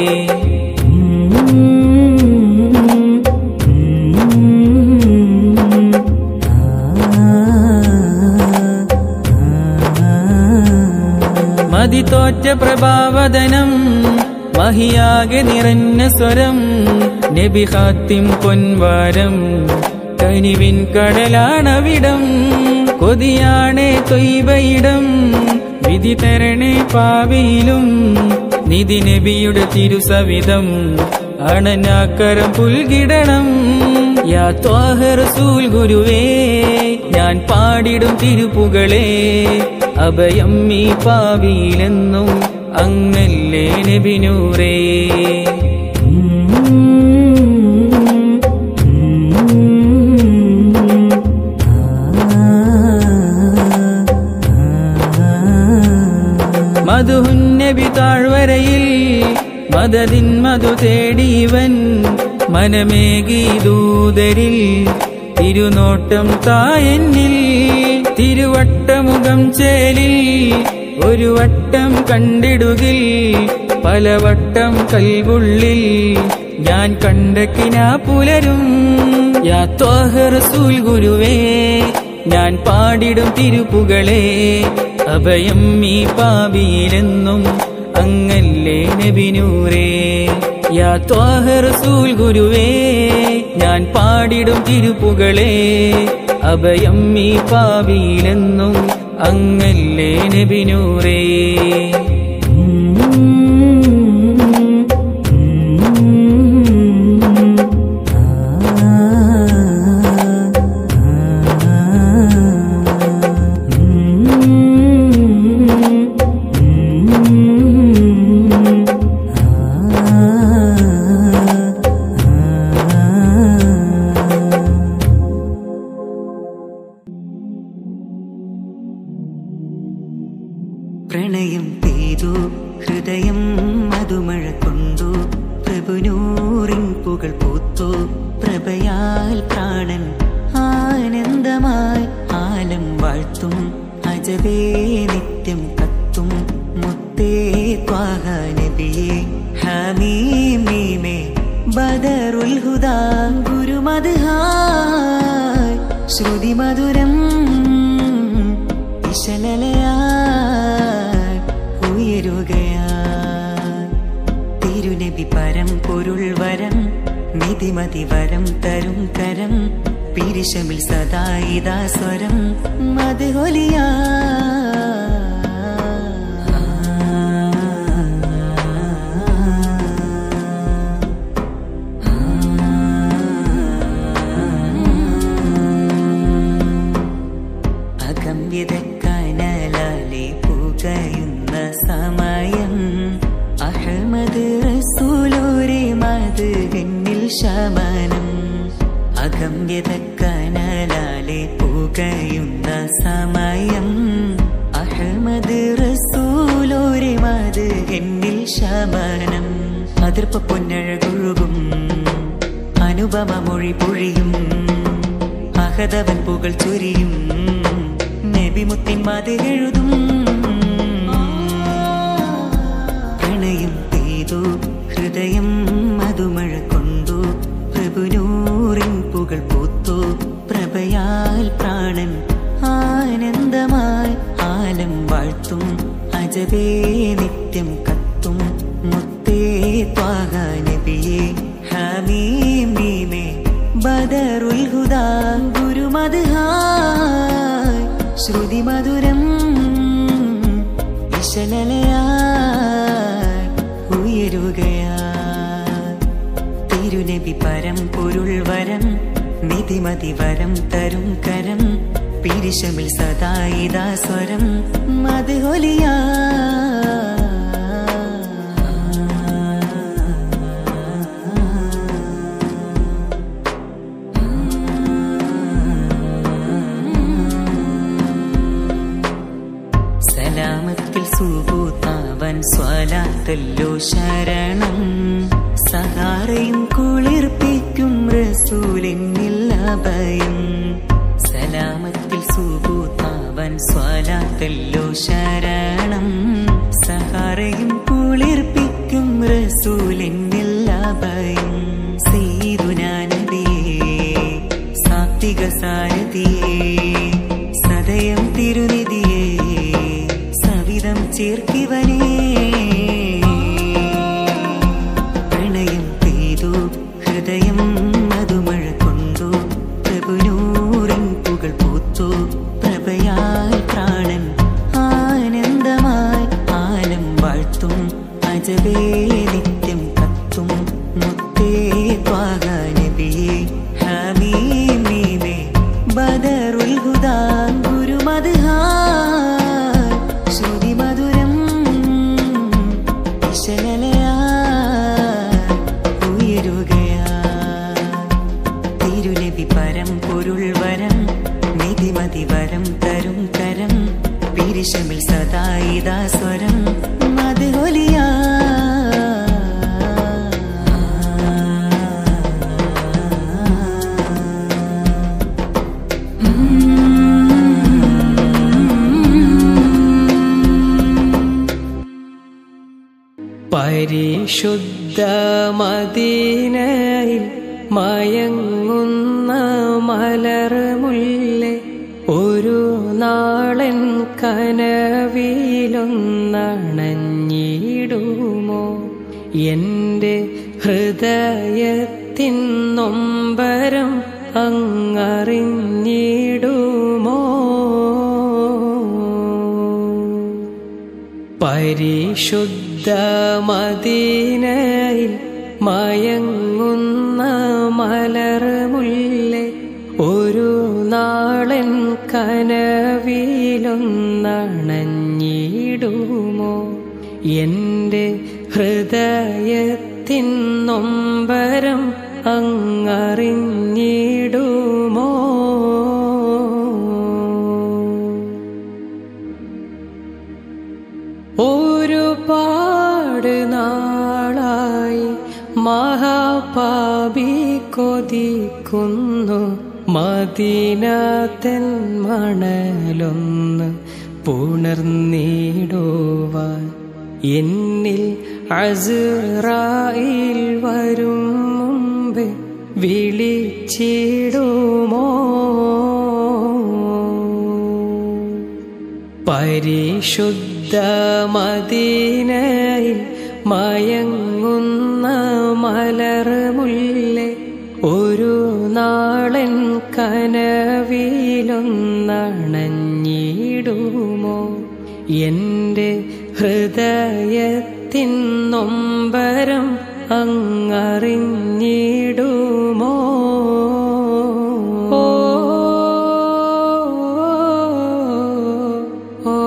മതി തോറ്റ പ്രഭാവദനം മഹിയാകെ നിറഞ്ഞ സ്വരം നബി ഹാത്തിം പൊൻവാരം കനിവിൻ കടലാണവിടം കൊതിയാണേ തൊയ്വയിടം വിധി തരണേ പാവിയിലും നിധി നബിയുടെ തിരുസവിധം അണനാക്കരം പുൽകിടണം യാ ത്വാഹ റസൂൽ ഗുരുവേ ഞാൻ പാടിടും തിരുപ്പുകളെ അഭയം ഈ പാവിയിലെന്നും അങ്ങല്ലേ നബിനൂരേ മധുഹുന്നബി താഴ്വരയിൽ മദതിൻ മധു തേടിയവൻ മനമേകി ദൂതരിൽ തിരുനോട്ടം തായെന്നിൽ തിരുവട്ടമുഖം ചേലിൽ ഒരു വട്ടം കണ്ടിടുകിൽ പലവട്ടം കൽവുള്ളിൽ ഞാൻ കണ്ടക്കിനാ പുലരും യാ ത്വാഹ റസൂൽ ഗുരുവേ ഞാൻ പാടിടും തിരുപ്പുകളെ അഭയം ഈ പാപിയിലെന്നും അങ്ങല്ലേ നബിനൂരേ യാ ത്വാഹ റസൂൽ ഗുരുവേ ഞാൻ പാടിടും തിരുപ്പുകളെ അഭയം ഈ പാപിയിലെന്നും അങ്ങല്ലേ നബിനൂരേ പ്രണയം പെയ്തു ഹൃദയം മധുമഴ കൊണ്ടു പ്രഭുനൂറിൻ പുകൾ പൂത്തു പ്രഭയാൽ പ്രാണൻ ആനന്ദമായി ആലം വാഴ്ത്തും അജബേ നിത്യം കത്തും മുത്തേ ത്വാഹ നബിയേ ഹമീമീമേ ബദറുൽ ഹുദാ ഗുരുമദ്ഹായ് ശ്രുതി മധുരം ഇശലലയായി ഉയരുകയാ തിരുനബി പരം പൊരുൾ വരം നിധിമതി വരം തരും കരം പിരിശമിൽ സദായിതാ സ്വരം മധുഹൊലിയാ അകം വിതക്കനലാലെ പുകയുന്ന സമയം അഹമ്മദ് റസൂലോരെ മത് എന്നിൽ ശമനം അകം വിതക്കനലാലെ പുകയുന്ന സമയം അഹമ്മദ് റസൂലോരെ മത് എന്നിൽ ശമനം അതിർപ്പ പൊന്നഴകൊഴുകും അനുപമ മൊഴി പൊഴിയും അഹതവൻ പുകൾ ചൊരിയും നബിമുത്തിൻ മതിലെഴുതും പ്രണയം പെയ്തു ഹൃദയം മധുമഴ കൊണ്ടു പ്രഭുനൂറിൻ പുകൾ പൂത്തു പ്രഭയാൽ പ്രാണൻ ആനന്ദമായി ആലം വാഴ്ത്തും അജബേ നിത്യം കത്തും മുത്തേ ത്വാഹ നബിയേ ഹമീം നീമേ ബദറുൽ ഹുദാ ഗുരുമദ്ഹായ് ശ്രുതി മധുരം ഇശലലയായി ഉയരുകയാ തിരുനബി പരം പൊരുൾ വരം നിധിമതി വരം തരും കരം പിരിശമിൽ സദായിതാ സ്വരം മധുഹൊലിയാ സലാമത്തിൽ സുബൂത്താവൻ സ്വലാത്തല്ലോ ശരണം സഹാറയും കുളിർപ്പിക്കും റസൂലിന്നിൽ അഭയം സലാമത്തിൽ സുബൂത്താവൻ സ്വലാത്തല്ലോ ശരണം സഹാറയും കുളിർപ്പിക്കും റസൂലിന്നിൽ അഭയം സീതുനാനബിയേ സാത്വിക സാരഥിയേ സദയം തിരുനിധിയേ സവിധം ചേർക്കിവനേ പ്രണയം പെയ്തു ഹൃദയം മധുമഴ കൊണ്ടു പ്രഭുനൂറിൻ പുകൾ പൂത്തു പ്രഭയാൽ പ്രാണൻ ആനന്ദമായി ആലം വാഴ്ത്തും അജബേ നിത്യം കത്തും മുത്തേ ത്വാഹ നബിയേ ഹമീം നീമേ ബദറുൽ ഹുദാ ഗുരുമദ്ഹായ് ശ്രുതി മധുരം ഇശലലയായി ഉയരുകയാ തിരുനബി പരം പൊരുൾ വരം നിധിമതി വരം തരും കരം പിരിശമിൽ സദായിതാ സ്വരം മധുഹൊലിയാ പരിശുദ്ധ മദീനയിൽ മയങ്ങുന്ന മലർമുല്ലേ ഒരു നാളൻ കനവിലൊന്നണഞ്ഞിടുമോ എൻ്റെ ഹൃദയത്തിൻ നൊമ്പരം അങ്ങറിഞ്ഞിടുമോ പരിശുദ്ധ മദീനയിൽ മയങ്ങുന്ന മലർമുല്ലേ ഒരു നാളൻ കനവിലൊന്നണഞ്ഞിടുമോ എൻ്റെ ഹൃദയത്തിൻ നൊമ്പരം അങ്ങറിഞ്ഞിടുമോ ഒരുപാട് നാളായി മഹാപാപി കൊതിക്കുന്നു മദീനത്തൻ മണലൊന്ന് പുണർന്നിടുവാൻ എന്നിൽ അസുറായിൽ വരും മുമ്പ് വിളിച്ചിടുമോ പരിശുദ്ധ മദീനയിൽ മയങ്ങുന്ന മലർമുല്ലേ ഒരു നാളൻ കനവിലൊന്നണഞ്ഞിടുമോ എന്റെ ഹൃദയത്തിൻ നൊമ്പരം അങ്ങറിഞ്ഞിടുമോ ഓ ഓ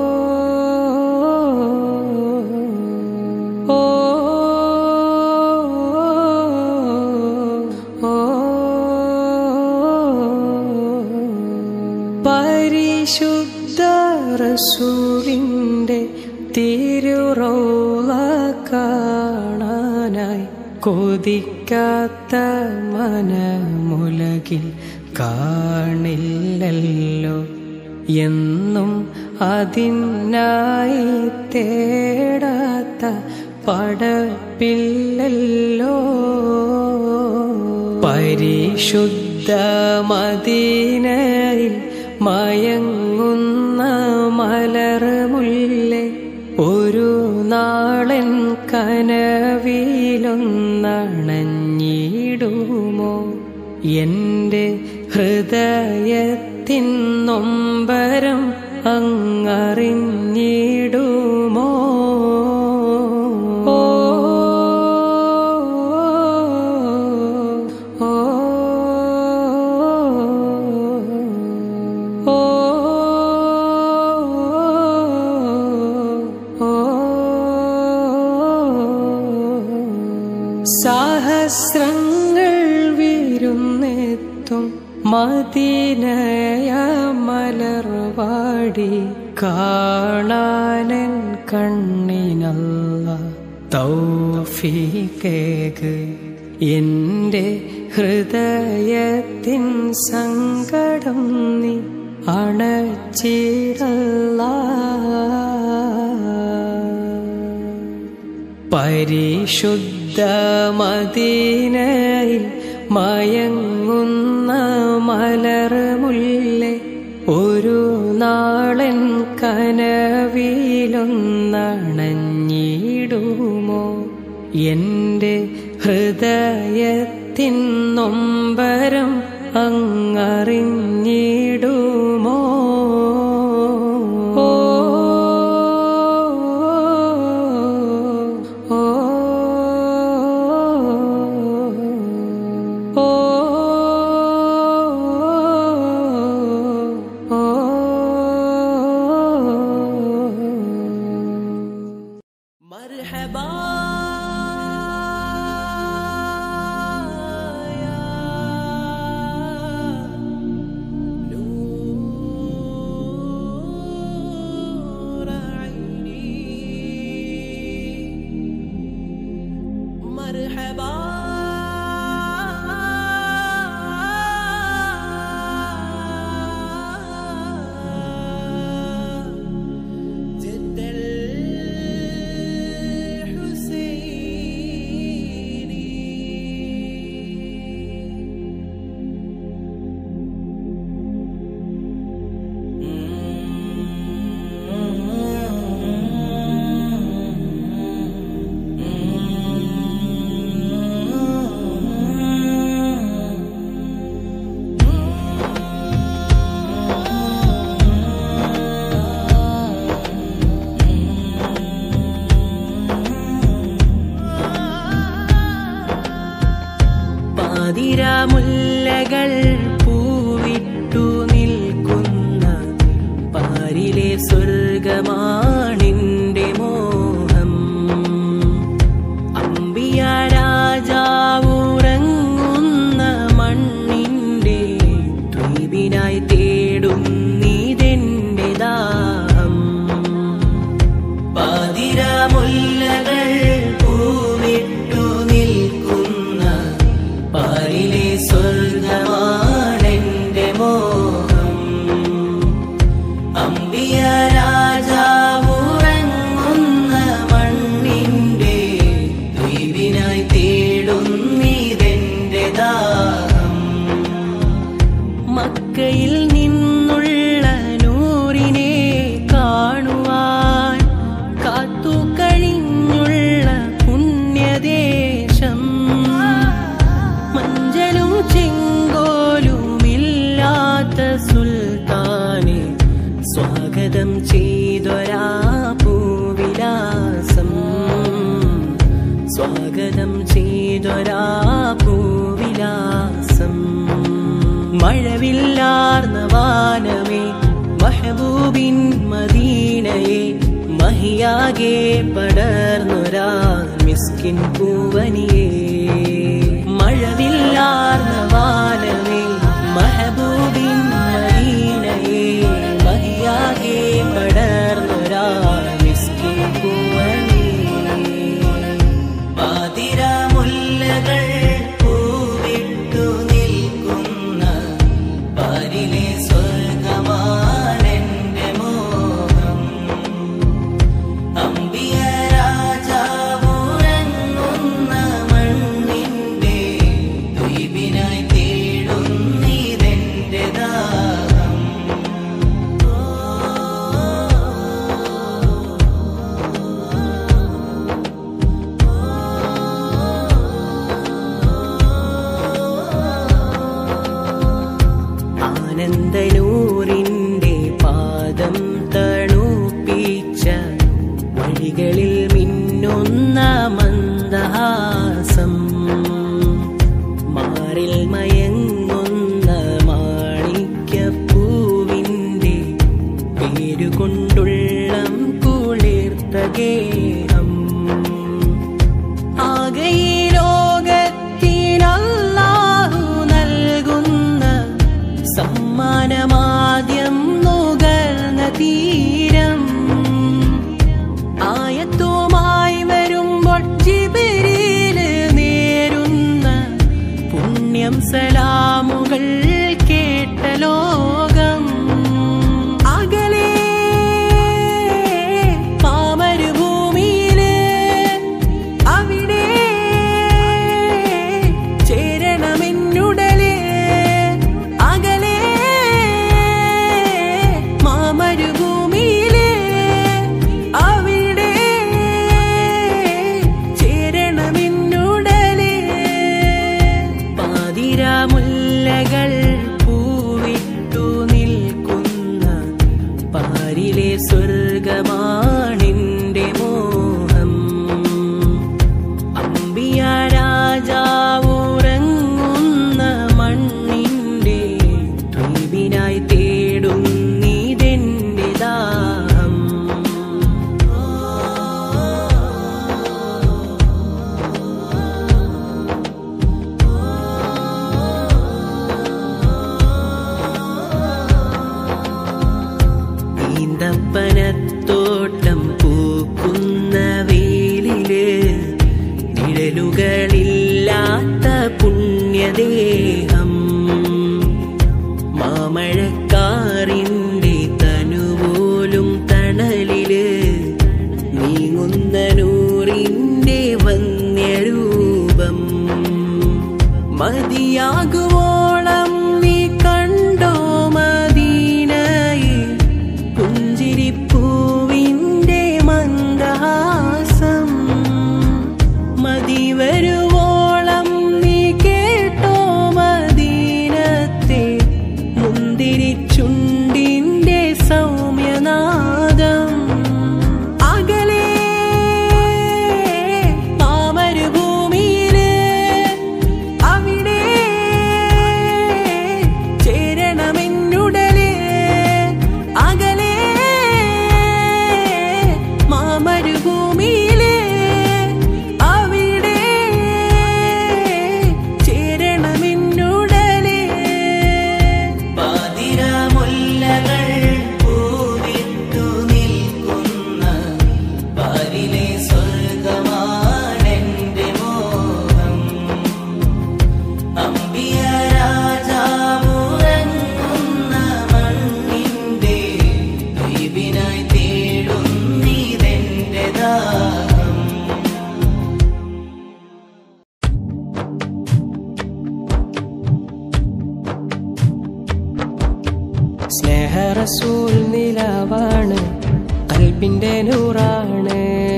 ഓ പരിശുദ്ധ റസൂലിൻ്റെ തിരുറോള കാണാനായി കൊതിക്കാത്ത മനമുലകിൽ കാണില്ലല്ലോ എന്നും അതിനായി തേടാത്ത പടപ്പില്ലല്ലോ പരിശുദ്ധ മദീനയിൽ മയങ്ങുന്ന മലർമുല്ലേ ഒരു നാളൻ കനവിലൊന്നണഞ്ഞിടുമോ എന്റെ ഹൃദയത്തിൻ നൊമ്പരം അങ്ങറിഞ്ഞിടുമോ ഓ ഓ ഓ സഹസ്രങ്ങൾ വിരുന്നെത്തും മദീനയ മലർവാടി കാണാനൻ കണ്ണിനല്ല തൗഫീകേക് എന്റെ ഹൃദയത്തിൻ സങ്കടം നീ അണച്ചിടല്ല പരിശുദ്ധ മദീനയിൽ മയങ്ങുന്ന മലർമുല്ലേ ഒരു നാളൻ കനവിലൊന്നണഞ്ഞിടുമോ എന്റെ ഹൃദയത്തിൻ നൊമ്പരം അങ്ങറിഞ്ഞിടുമോ ഓ ഓ ഓ مرحبا نور عيني مرحبا جد الحسين പാതിരാമുല്ലകൾ പൂവിട്ടു നിൽക്കുന്ന പാരിലെ സ്വർഗമാണിന്റെ മോഹം അമ്പിയ രാജാവുറങ്ങുന്ന മണ്ണിന്റെ ദ്വീപിനായി തേടുന്നിതെന്റെ ദാഹം പാതിരാമുല്ലകൾ പൂവിട്ടു നിൽക്കുന്ന പാരിലെ സ്വർഗമാണെന്റെ മോഹം അമ്പിയ രാജാവുറങ്ങുന്ന സ്വാഗതം ചെയ്തൊരാ പൂവിലാസം മഴവില്ലാർന്ന വാനമേ മഹബൂബിൻ മദീനയെ മഹിയാകെ പടർന്നൊരാ മിസ്കിൻ പൂവനിയേ മഴവില്ലാർന്ന വാനമേ മഹബൂബിൻ മദീനയെ മഹിയാകെ പടർന്നൊരാ മിസ്കിൻ പൂവനിയേ പാതിരാമുല്ലകൾ പൂവിട്ടു നിൽക്കുന്ന പാരിലെ സ്വർഗമാണെന്റെ മോഹം അമ്പിയ രാജാവുറങ്ങുന്ന മണ്ണിന്റെ ദ്വീപിനായി തേടുന്നിതെന്റെ ദാഹം ആനന്ദനൂറിന്റെ പാദം തണുപ്പിച്ച വഴികളിൽ മിന്നുന്ന മന്ദഹാസം മാറിൽ മയങ്ങുന്ന മാണിക്യപ്പൂവിന്റെ പേരുകൊണ്ടുള്ളം കുളിർത്ത ഗേഹം ആകെ ഈ ലോകത്തിനല്ലാഹു നൽകുന്ന സമ്മാനമാദ്യം നുകർന്ന തീരം ആയത്തുമായി വരുമ്പോൾ ജിബിരില് നേരുന്ന പുണ്യം സലാമുകൾ കേട്ട ലോകം അകലെ പാമരുഭൂമിയില് അവിടെ ചേരണമെന്നുടല് അകലെ മാമരുഭൂമിയില് അവിടെ ചേരണമെന്നുടല് പാതിരാമുല്ലകൾ പൂവിട്ടു നിൽക്കുന്ന പാരിലെ സ്വർഗമാണെന്റെ മോഹം അമ്പിയ രാജാവുറങ്ങുന്ന മണ്ണിന്റെ ദ്വീപിനായി തേടുന്നിതെന്റെ ദാഹം ഈന്തപ്പനത്തോട്ടം പൂക്കുന്ന വേലില് നിഴലുകളില്ലാത്ത പുണ്യദേഹം മാമഴക്കാറിന്റെ തനുപോലും തണലില് നീങ്ങുന്ന നൂറിന്റെ വന്യരൂപം മതിയാകുവോളം നീ കണ്ടോ മദീനയെ പുഞ്ചിരിപ്പൂവിന്റെ മന്ദഹാസം മതി വരുവോളം നീ കേട്ടോ മദീനത്തെ മുന്തിരിച്ചുണ്ടിന്റെ സൗമ്യനാദം അകലെ പാമരുഭൂമിയില് അവിടെ ചേരണമെന്നുടല് അകലെ മാമരുഭൂമിയില് അവിടെ ചേരണമെന്നുടല് പാതിരാമുല്ലകൾ പൂവിട്ടു നിൽക്കുന്ന പാരിലെ സ്വർഗമാണെന്റെ മോഹം അമ്പിയ രാജാവുറങ്ങുന്ന മണ്ണിന്റെ ദ്വീപിനായി തേടുന്നിതെന്റെ ദാഹം സ്നേഹറസൂൽ നിലവാണ് കൽബിന്റെ നൂറാണ്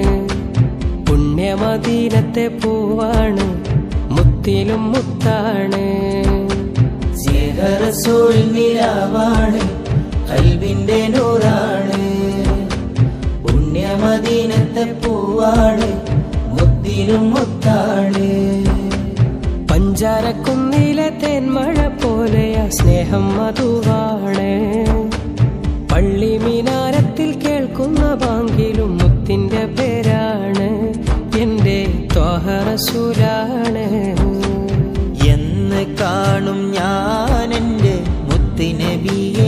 പുണ്യമദീനത്തെ പൂവാണ് മുത്തിലും മുത്താണ് സ്നേഹറസൂൽ നിലാവാണ് കൽവിന്റെ നൂറാണ് പുണ്യമദീനത്തെ പൂവാണ് മുത്ത് മുത്തിനും മുത്താണ് പഞ്ചാരക്കുന്നിലെ തേന്മഴ പോലെയ സ്നേഹം മധുവാണ് പള്ളി മിനാരത്തിൽ കേൾക്കുന്ന ബാങ്കിലും മുത്തിന്റെ പേരാണ് എന്റെ ത്വാഹറസൂലാണ് എന്ന് കാണും ഞാൻ എൻ്റെ മുത്തുനബിയേ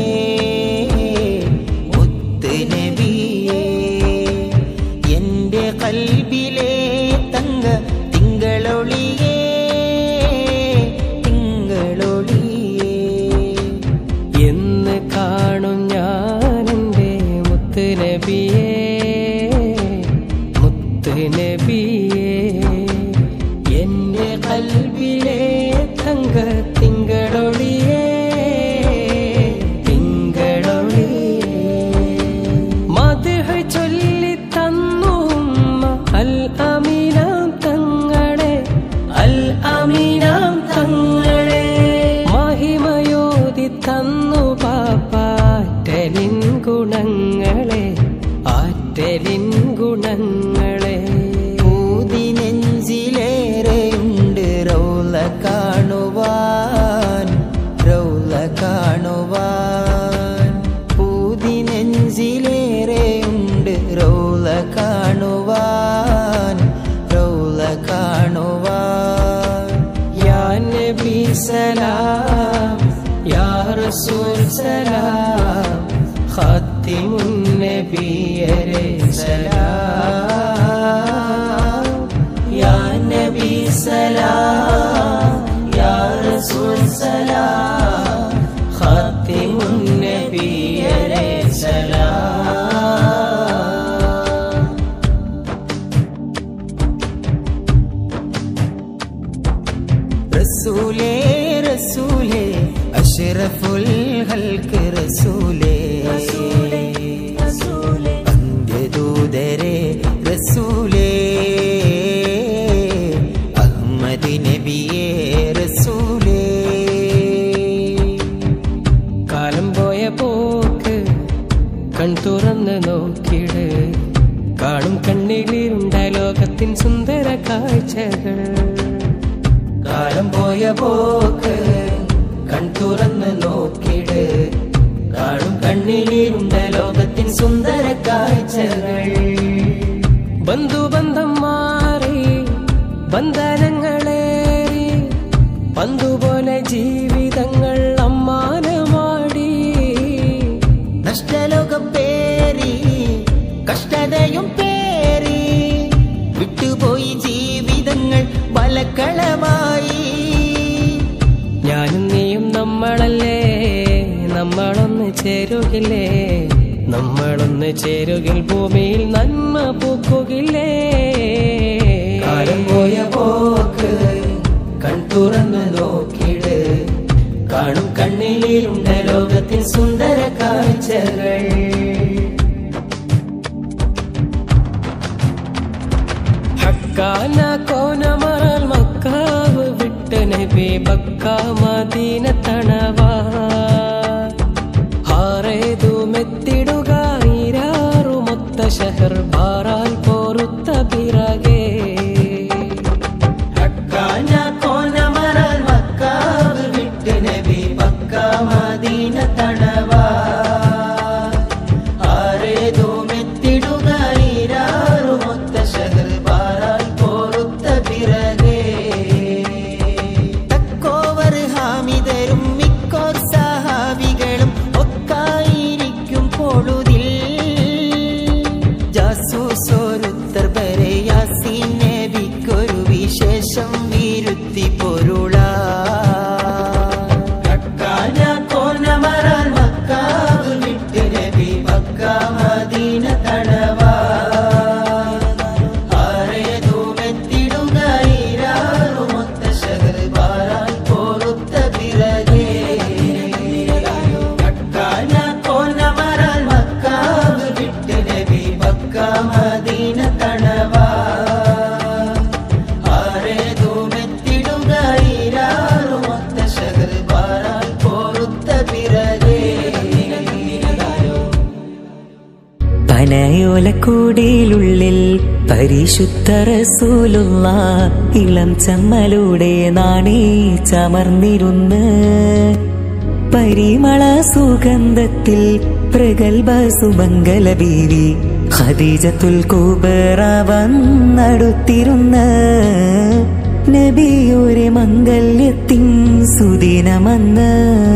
മുത്തുനബിയേ എൻ്റെ കൽബിലെ തങ്ക തിങ്കളൊളിയേ തിങ്കളൊളിയേ എന്ന് കാണും ഞാൻ എന്റെ മുത്ത് നബിയേ മുത്ത് നബിയേ എന്റെ കൽബിലെ തങ്ക തിങ്കളൊളിയേ തിങ്കളൊളിയേ മധുഹ ചൊല്ലി തന്നു ഉമ്മ അൽ അമീനാം തങ്ങളെ അൽ അമീനാം തങ്ങളെ മഹിമയോതി തന്നു പാപ്പാറ്റലിൻ ഗുണങ്ങളെ ആറ്റലിൻ ഗുണങ്ങളെ ഊതി നെഞ്ചിലേറെയുണ്ട് റൗല കാണുവാൻ റൗല കാണുവാൻ ഊതി നെഞ്ചിലേറെയുണ്ട് റൗല കാണുവാൻ റൗല കാണുവാൻ യാ നബി സലാം യാ റസൂൽ സലാം ഖാത്തിമുൻ നബിയരെ സലാം യാ നബി സലാം യാ റസൂൽ സലാം ഖാത്തിമുൻ നബിയരെ സലാം റസൂലേ റസൂലേ അഷ്റഫുൽ ഹൽക്ക് റസൂലേ അന്ത്യദൂതരെ റസൂലേ അഹമ്മദ് നബിയേ റസൂലേ കാലം പോയ പോക്ക് കൺ തുറന്ന് നോക്കിട് കാണും കണ്ണിലിരുണ്ട ലോകത്തിൻ സുന്ദര കാഴ്ചകൾ കാലം പോയ പോക്ക് കൺ തുറന്ന് നോക്കിട് കാണും കണ്ണിലിരുണ്ട ലോകത്തിൻ സുന്ദര കാഴ്ചകൾ ബന്ധുബന്ധം മാറി ബന്ധനങ്ങളേറി പന്തുപോലെ ജീവിതങ്ങൾ അമ്മാനമാടി നഷ്ടലോകം പേരി കഷ്ടതയും പേരി വിട്ടുപോയി ജീവിതങ്ങൾ ബലക്കളമായി ഞാനും നീയും നമ്മളല്ലേ നമ്മളൊന്ന് ചേരുകില്ലേ നമ്മളൊന്ന് ചേരുകിൽ ഭൂമിയിൽ നന്മ പൂക്കുകില്ലേ കാലം പോയ പോക്ക് കൺ തുറന്നു നോക്കിട് കാണും കണ്ണിലുണ്ട് ലോകത്തിൻ സുന്ദര കാഴ്ചകൾ ഹക്കാന കോനമറൽ മക്കാവ് വിട്ട് നബി ബക്ക മദീന തണവാ ഹാറേതു മെത്തിടുക ഇരാറുമൊത്ത ഷഹർ ബാറാൽ പോറുത്ത പിറകെ ഹക്കാന കോനമറൽ മക്കാവ് വിട്ട് നബി മക്ക മദീന തണവാ ആരേതോ മെത്തിടുക ഇരാറുമൊത്ത ശഹർ പാറാൽ പോറുത്ത പിറകെ തക്കോവർ ഹാമിതരും മിക്കോർ സഹാബികളും ഒക്കായിരിക്കും പൊഴുതിൽ ജാസൂസോരുത്തർ വരെ യാസീൻ നബിക്കൊരു വിശേഷം വിരുത്തി പൊരുളാ ഹക്കാന കോനമറാൽ മക്കാവ് വിട്ട് നബി മക്ക മദീന തടവാ ആരേതോ മെത്തിടുക ഇരാറുമൊത്ത ശഹർ പാറാൽ പോറുത്ത പിറകെ ഹക്കാന കോനമറാൽ മക്കാവ് വിട്ട് നബി മക്ക മദീന തടവാ ആരേതോ മെത്തിടുക ഇരാറുമൊത്ത ശഹർ പാറാൽ പോറുത്ത പിറകെ പനയോലക്കൂടിയിലുള്ളിൽ പരിശുദ്ധ റസൂലുള്ള ഇളം ചമ്മലൂടെ നാണേ ചമർന്നിരുന്ന് പരിമള സുഗന്ധത്തിൽ പ്രഗൽഭ സുമംഗല ബീവി ഖദീജത്തുൽ കുബറ വന്നടുത്തിരുന്ന് നബിയുടെ മംഗല്യത്തിൻ സുദിനമന്ന്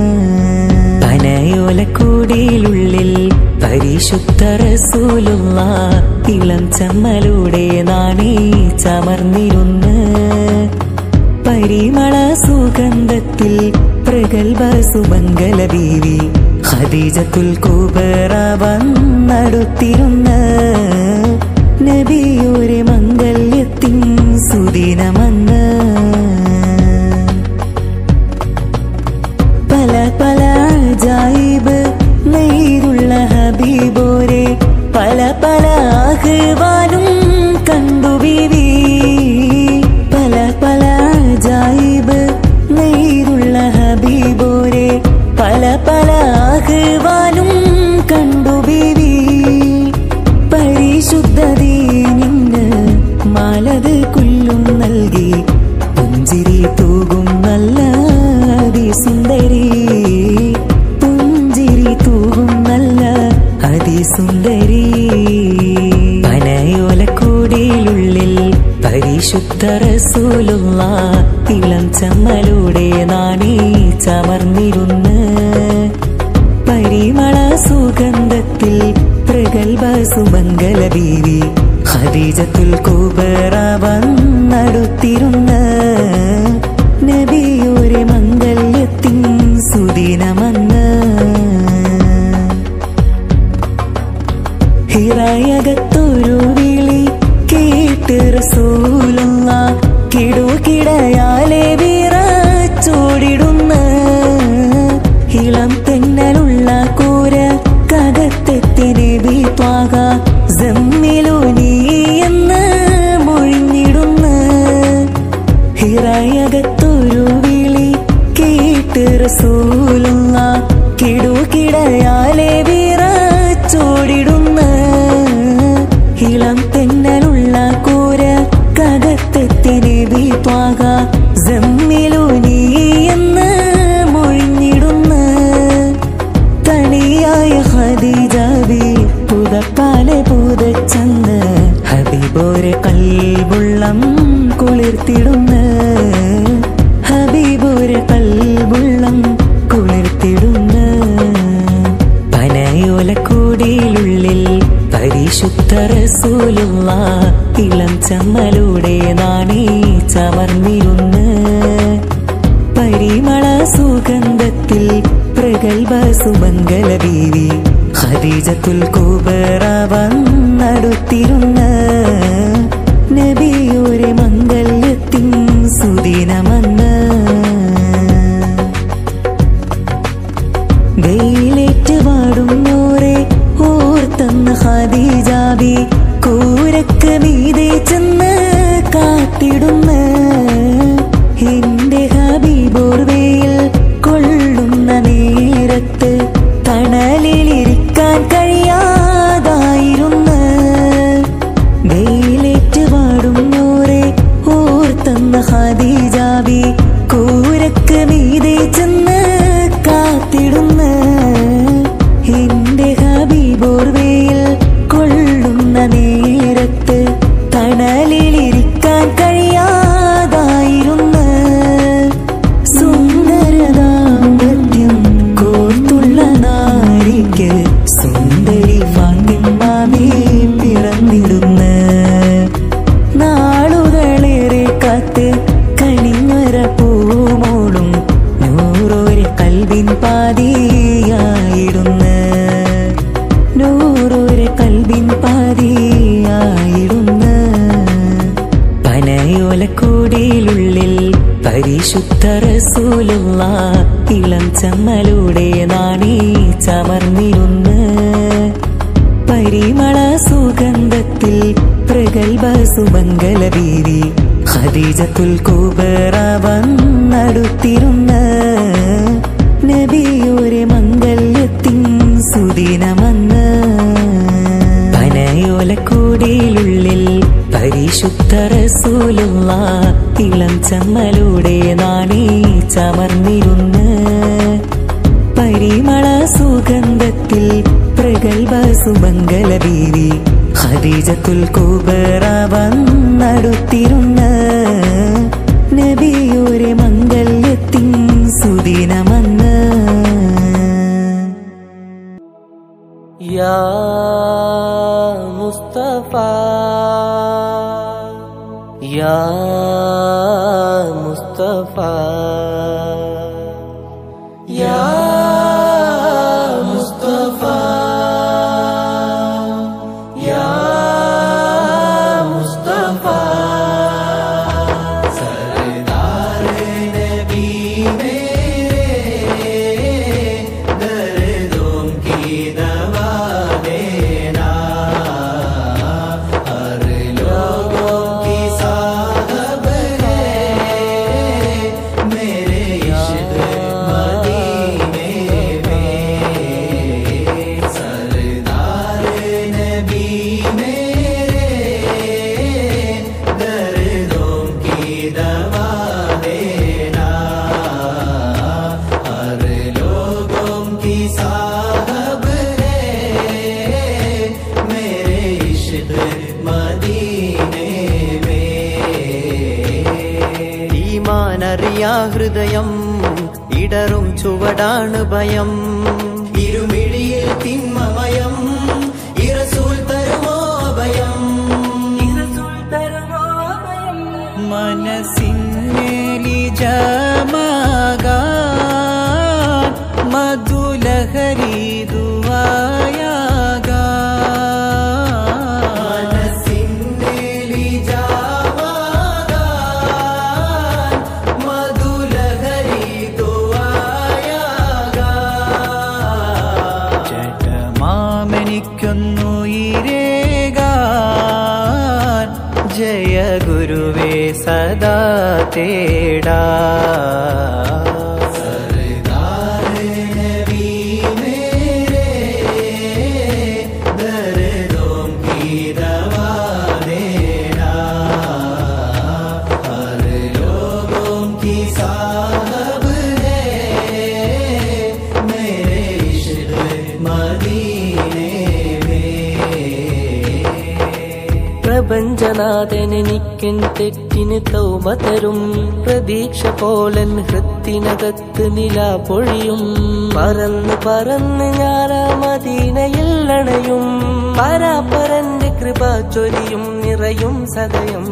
പനയോലക്കൂടിയിലുള്ളിൽ പരിശുദ്ധ റസൂലുള്ള ഇളം ചമ്മലൂടെ നാണേ ചമർന്നിരുന്ന് പരിമള സുഗന്ധത്തിൽ പ്രഗൽഭ സുമംഗല ബീവി ഖദീജത്തുൽ കുബറ വന്നടുത്തിരുന്ന് നബിയുടെ മംഗല്യത്തിൻ സുദിനമന്ന് പല പല ജായിബ് നെയ്തുള്ള ഹബീബോരെ പല പല ആഹ്വാനും കണ്ടു ബീവി പല പല ജായിബ് നെയ്തുള്ള ഹബീബോരെ പല പല ആഹ്വാനും കണ്ടു ബീവി പരിശുദ്ധതീനിന്ന് മാലത് കുല്ലും നൽകി പുഞ്ചിരി തൂകും നല്ല അതിസുന്ദരി പുഞ്ചിരി തൂകും നല്ല അതിസുന്ദരി പനയോലക്കൂടിയിലുള്ളിൽ പരിശുദ്ധ റസൂലുള്ള ഇളം ചമ്മലൂടെ നാണേ ചമർന്നിരുന്ന് പരിമള സുഗന്ധത്തിൽ പ്രഗൽഭ സുമംഗല ബീവി ഖദീജത്തുൽ കുബറ വന്നടുത്തിരുന്ന് നബിയുടെ മംഗല്യത്തിൻ സുദിനമന്ന് ഹിറായകത്തൊരു വിളി കേട്ട് റസൂലുള്ള കിടുകിടയാലെ വിറച്ചോടിടുന്ന ഇളം തെന്നലുള്ള കൂര കകത്തെത്തിനെ വീത്വാക ജമ്മിലു നീ എന്ന് മൊഴിഞ്ഞിടുന്ന ഹിറായകത്തൊരു വിളി കേട്ട് റസൂലുള്ള കിടുകിടയാലെ വിറച്ചോടിടുന്ന ഇളം തെന്നലുള്ള കൂര കകത്തെത്തിനെ വീത്വാക ജമ്മിലു നീ എന്ന് മൊഴിഞ്ഞിടുന്ന തണിയായ ഹദീജാബി പുതപ്പാലെ പുതച്ചന്ന് ഹബീബോരെ കൽബുള്ളം കുളിർത്തിടുന്ന ഹബീബോരെ കൽബുള്ളം കുളിർത്തിടുന്ന പനയോലക്കൂടിയിലുള്ളിൽ പരിശുദ്ധ റസൂലുള്ള ഇളം ചമ്മലൂടെ നാണേ ചമർന്നിരുന്ന് പരിമള സുഗന്ധത്തിൽ പ്രഗൽഭ സുമംഗല ബീവി ഖദീജത്തുൽ കുബറ വന്നടുത്തിരുന്ന് നബിയുടെ മംഗല്യത്തിൻ സുദിനമന്ന് വെയിലേറ്റ് പാടുന്നോരെ ഓർത്തന്ന ഖദീജാബി കൂരക്ക് മീതെ ചെന്ന് കാത്തിടുന്ന എന്റെ ഹബീബോർവയിൽ കൊള്ളുന്ന നേരത്ത് തണലിലിരിക്കാൻ കഴിയാതായിരുന്ന വെയിലേറ്റ് പാടുന്നോരെ ഓർത്തന്ന ഖദീജാബി കൂരക്ക് മീതെ ചെന്ന് കാത്തിടുന്ന എന്റെ ഹബീബോർവയിൽ കൊള്ളുന്ന നേരത്ത് തണലിലിരിക്കാൻ കഴിയാതായിരുന്ന സുന്ദരദാമ്പത്യം കോർത്തുള്ള നാരിക്ക് സുന്ദരി ഫാത്തിമാമി പിറന്നിടുന്ന നാളുകളേറെ കാത്ത് കണിഞ്ഞൊര പൂമോളും നൂറൊരു കൽവിൻ പാതിയായിടുന്ന നൂറൊരു കൽവിൻ പാതിയായിടുന്ന പനയോലക്കൂടിയിലുള്ളിൽ പരിശുദ്ധ റസൂലുള്ള ഇളം ചമ്മലൂടെ നാണേ ചമർന്നിരുന്ന് പരിമള സുഗന്ധത്തിൽ പ്രഗൽഭ സുമംഗല ബീവി ഖദീജത്തുൽ കുബറ വന്നടുത്തിരുന്ന നബിയുടെ മംഗല്യത്തിൻ സുദിനമന്ന് പനയോലക്കൂടിയിലുള്ളിൽ റസൂലുള്ള ഇളം ചമ്മലൂടെ നാണി ചമർന്നിരുന്ന് പരിമള സുഗന്ധത്തിൽ പ്രഗത്ഭ സുമംഗല ബീവി ഖദീജത്തുൽ കുബറ വന്നടുത്തിരുന്ന നബിയോരെ മംഗല്യത്തിൻ സുദിനമന്ന് يا مصطفى يا مصطفى يا مصطفى يا مصطفى सरदार नबी मेरे दर्दों की दवा देना हर लोगों की साहब है मेरे इश्क मदीने में सरदार नबी मेरे दर्दों की दवा देना हर लोगों की साहब है मेरे इश्क मदीने में ഈമാനറിയാ ഹൃദയം ഇടറും ചുവടാണ് ഭയം ഇരുമിഴിയിൽ തിന്മമയം ഇറസൂൽ തരുമോ അഭയം മനസ്സിന്നേലി ജമാകാൻ മധുലഹരി ദുവായാകാൻ മനസ്സിന്നേലി ജാവാകാൻ മധുലഹരി ദുആയാകാൻ ജഡമാമെനിക്കൊന്നു ഇരേകാൻ ജയ ഗുരുവേ സദാ തേടാ सरदार नबी मेरे दर्दों की दवा देना हर लोगों की साहब है मेरे इश्क मदीने में പ്രപഞ്ചനാഥൻ എനിക്കൻ തെറ്റിന് തൗമ തരും പ്രതീക്ഷ പോലൻ ഹൃത്തിനകത്ത് നില പൊഴിയും പറന്ന് പറന്ന് ഞാനാ മദീനയിൽ അണയും പരാപരന്റെ കൃപ ചൊരിയും നിറയും സദയം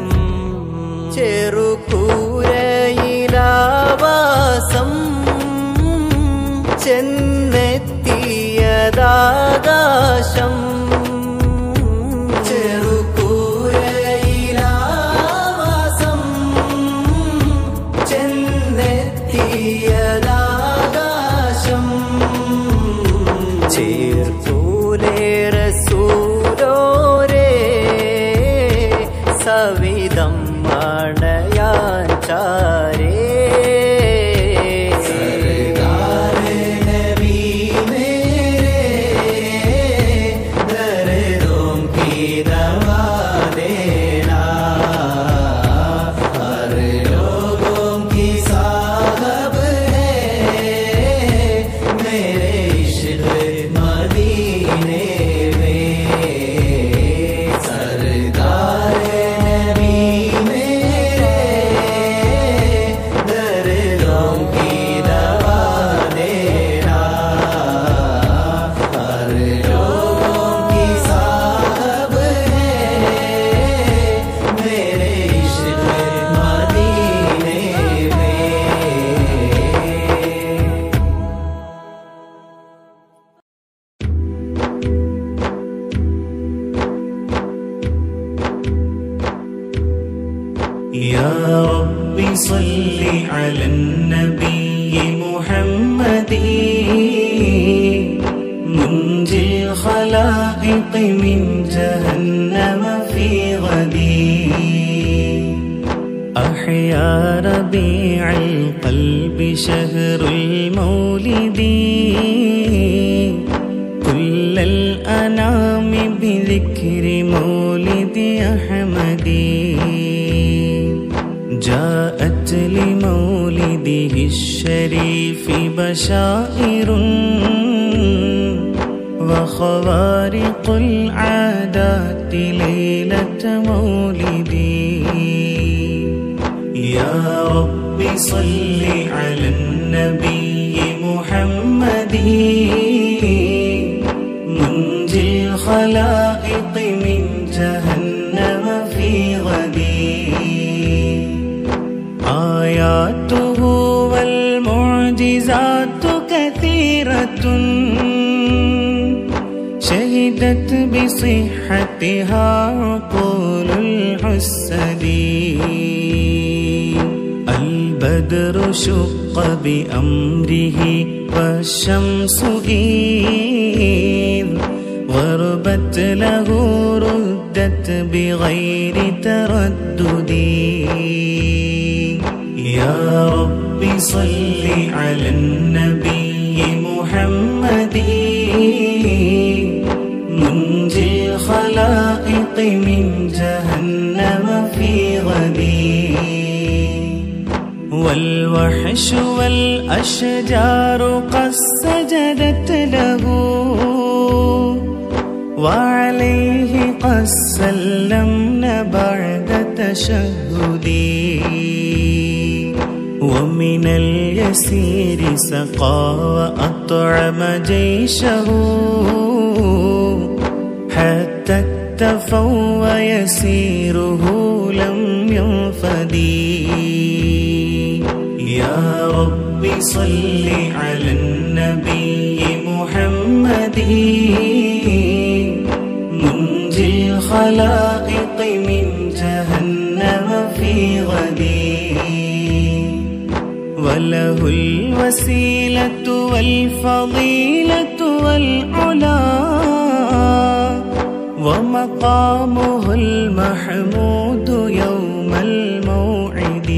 ചെറുകൂരയിലാവാസം ചെന്നെത്തിയതാകാശം ചെറുകൂരയിലാവാസം ചെന്നെത്തിയതാകാശം ചേർത്തൂലേറസൂരോരേ സവിധം മണയാൻ ചാരേ सरदार नबी मेरे दर्दों की दवा देना हर लोगों की साहब है मेरे इश्क मदीने में सरदार नबी मेरे दर्दों की दवा देना हर लोगों की साहब है मेरे इश्क मदीने में يا رب صل على النبي محمد منجي الخلائق من جهنم في غدي أحيا ربيع القلب شهر المولد كل الأنام بذكر مولد أحمد جاءت لمولده الشريف بشائر وخوارق العادات ليلة مولدي يا رب صل على النبي محمد منجي الخلائق من جهنم في غدي آياته والمعجزات كثيرة شهدت بصحتها عقول الحسد البدر شق بأمره والشمس إذ غربت له ردت بغير تردد يا رب صل على النبي محمد منجي الخلائق من جهنم في غدي والوحش والأشجار قد سجدت له وعليه قد سلمنا بعد تشهدي ومن اليسير سقى وأطعم جيشه حتى اكتفوا ويسيره لم ينفدي يا رب صل على النبي محمد منجي الخلائق من جهنم في غدي وله الوسيلة والفضيلة والعلا ومقامه المحمود يوم الموعد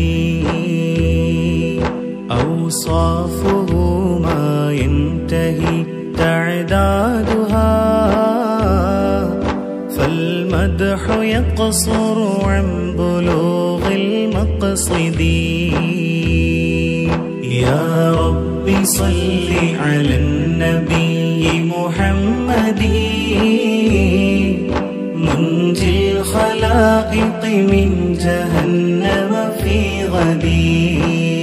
أوصافه ما ينتهي تعدادها فالمدح يقصر عن بلوغ المقصد يا رب صل على النبي محمد منجي الخلائق من جهنم في غدي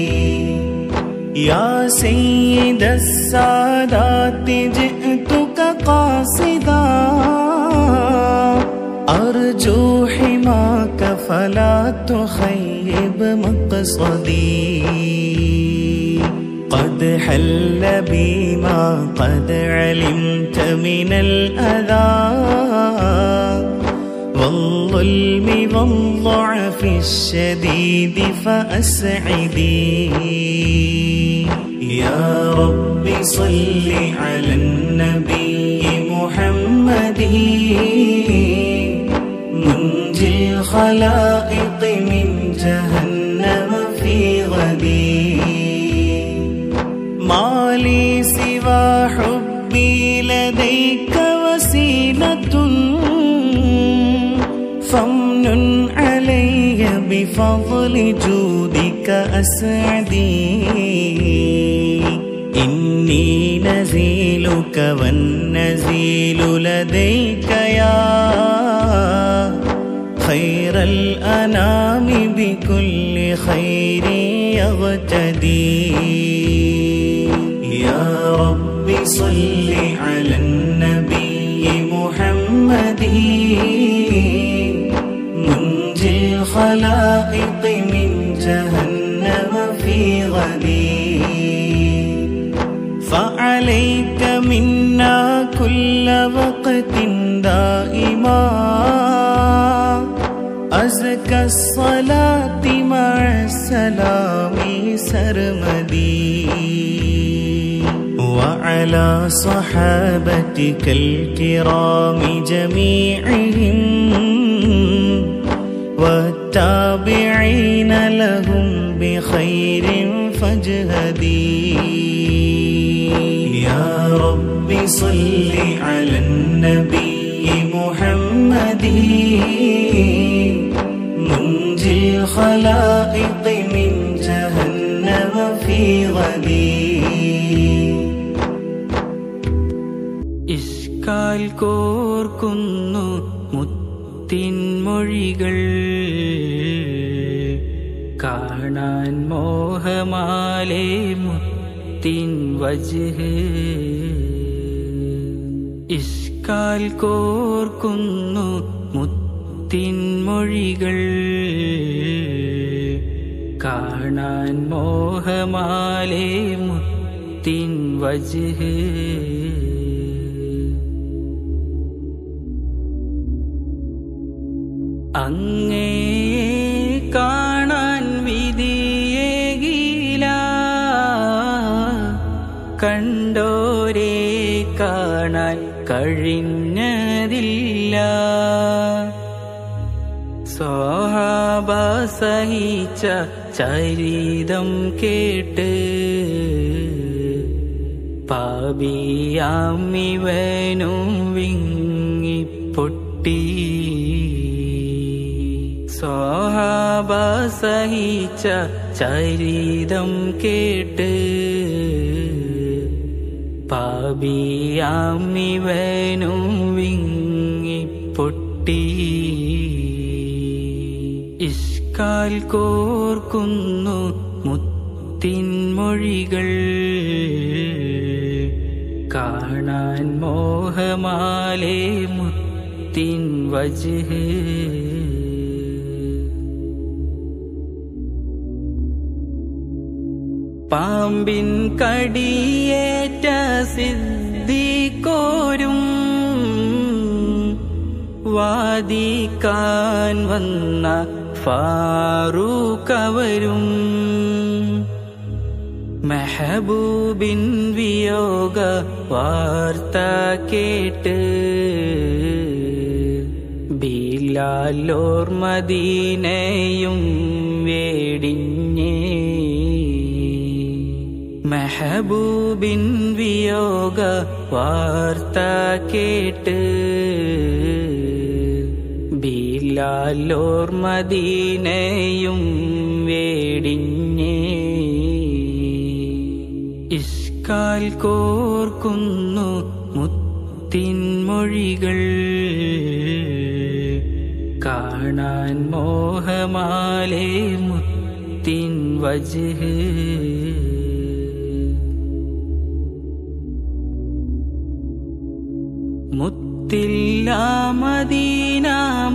يا سيد السادات جئتك قاصدا أرجو حماك فلا تخيب مقصدي قد حل بي ما قد علمت من الأذى والظلم والضعف الشديد فأسعدي يا رب صل على النبي محمد منجي الخلائق من جهنم في غدي ما لي سوى حبي لديك وسيلة فمن علي بفضل جودك أسعدي إني نزيلك والنزيل لديك يا خير الأنام بكل خير يغتدي يا رب صل على النبي محمد منجي الخلائق من جهنم في غدي فعليك منا كل وقت دائما أزكى الصلاة مع السلام سرمدي وعلى صحابتك الكرام جميعهم والتابعين لهم بخير فاجهدي يا رب صل على النبي محمد منجي الخلائق من جهنم في غليل ഇഷ്കാൽ കോർക്കുന്നു മുത്തിൻമൊഴികൾ കാണാൻ മോഹമാലേ മുത്തിൻ വജ്ഹ് ഇഷ്കാൽ കോർക്കുന്നു മുത്തിൻമൊഴികൾ കാണാൻ മോഹമാലേ മുത്തിൻ വജ്ഹ് അങ്ങേ കാണാൻ വിധിയേകില കണ്ടോരെ കാണാൻ കഴിഞ്ഞതില്ല സ്വഹാബ സഹിച്ച ചരിതം കേട്ട് പാപിയാമിവനും വിങ്ങിപ്പൊട്ടി സ്വഹാബ സഹിച്ച ചരിതം കേട്ട് പാപിയാമിവനും വിങ്ങിപ്പൊട്ടി ഇഷ്കാൽ കോർക്കുന്നു മുത്തിൻമൊഴികൾ കാണാൻ മോഹമാലേ മുത്തിൻ വജ്ഹ് പാമ്പിൻ കടിയേറ്റ സിദ്ധിക്കോരും വാദിക്കാൻ വന്ന ഫാറൂഖവരും മെഹബൂബിൻ വിയോഗ വാർത്ത കേട്ട് ബിലാലോർ മദീനയും വേടിഞ്ഞേ മെഹബൂബിൻ വിയോഗ വാർത്ത കേട്ട് ബിലാലോർ മദീനയും വേടിഞ്ഞേ ഇഷ്കാൽ കോർക്കുന്നു മുത്തിൻമൊഴികൾ കാണാൻ മോഹമാലേ മുത്തിൻ വജ്ഹ് മുത്തില്ല മദീന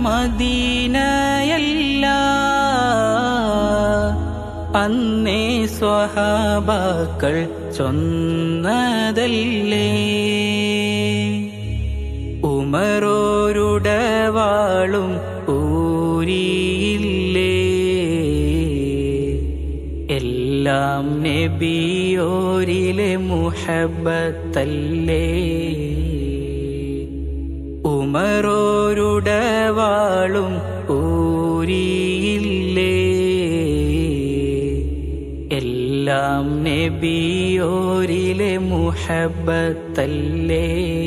മദീനയല്ല അന്നേ സ്വഹാബാക്കൾ ചൊന്നതല്ലേ ഉമരോരുടെ വാളും ഊരിയില്ലേ എല്ലാം നബിയോരിലെ മുഹബത്തല്ലേ ഉമരോരുടെ വാളും ഊരിയില്ലേ എല്ലാം നബിയോരിലെ മുഹബത്തല്ലേ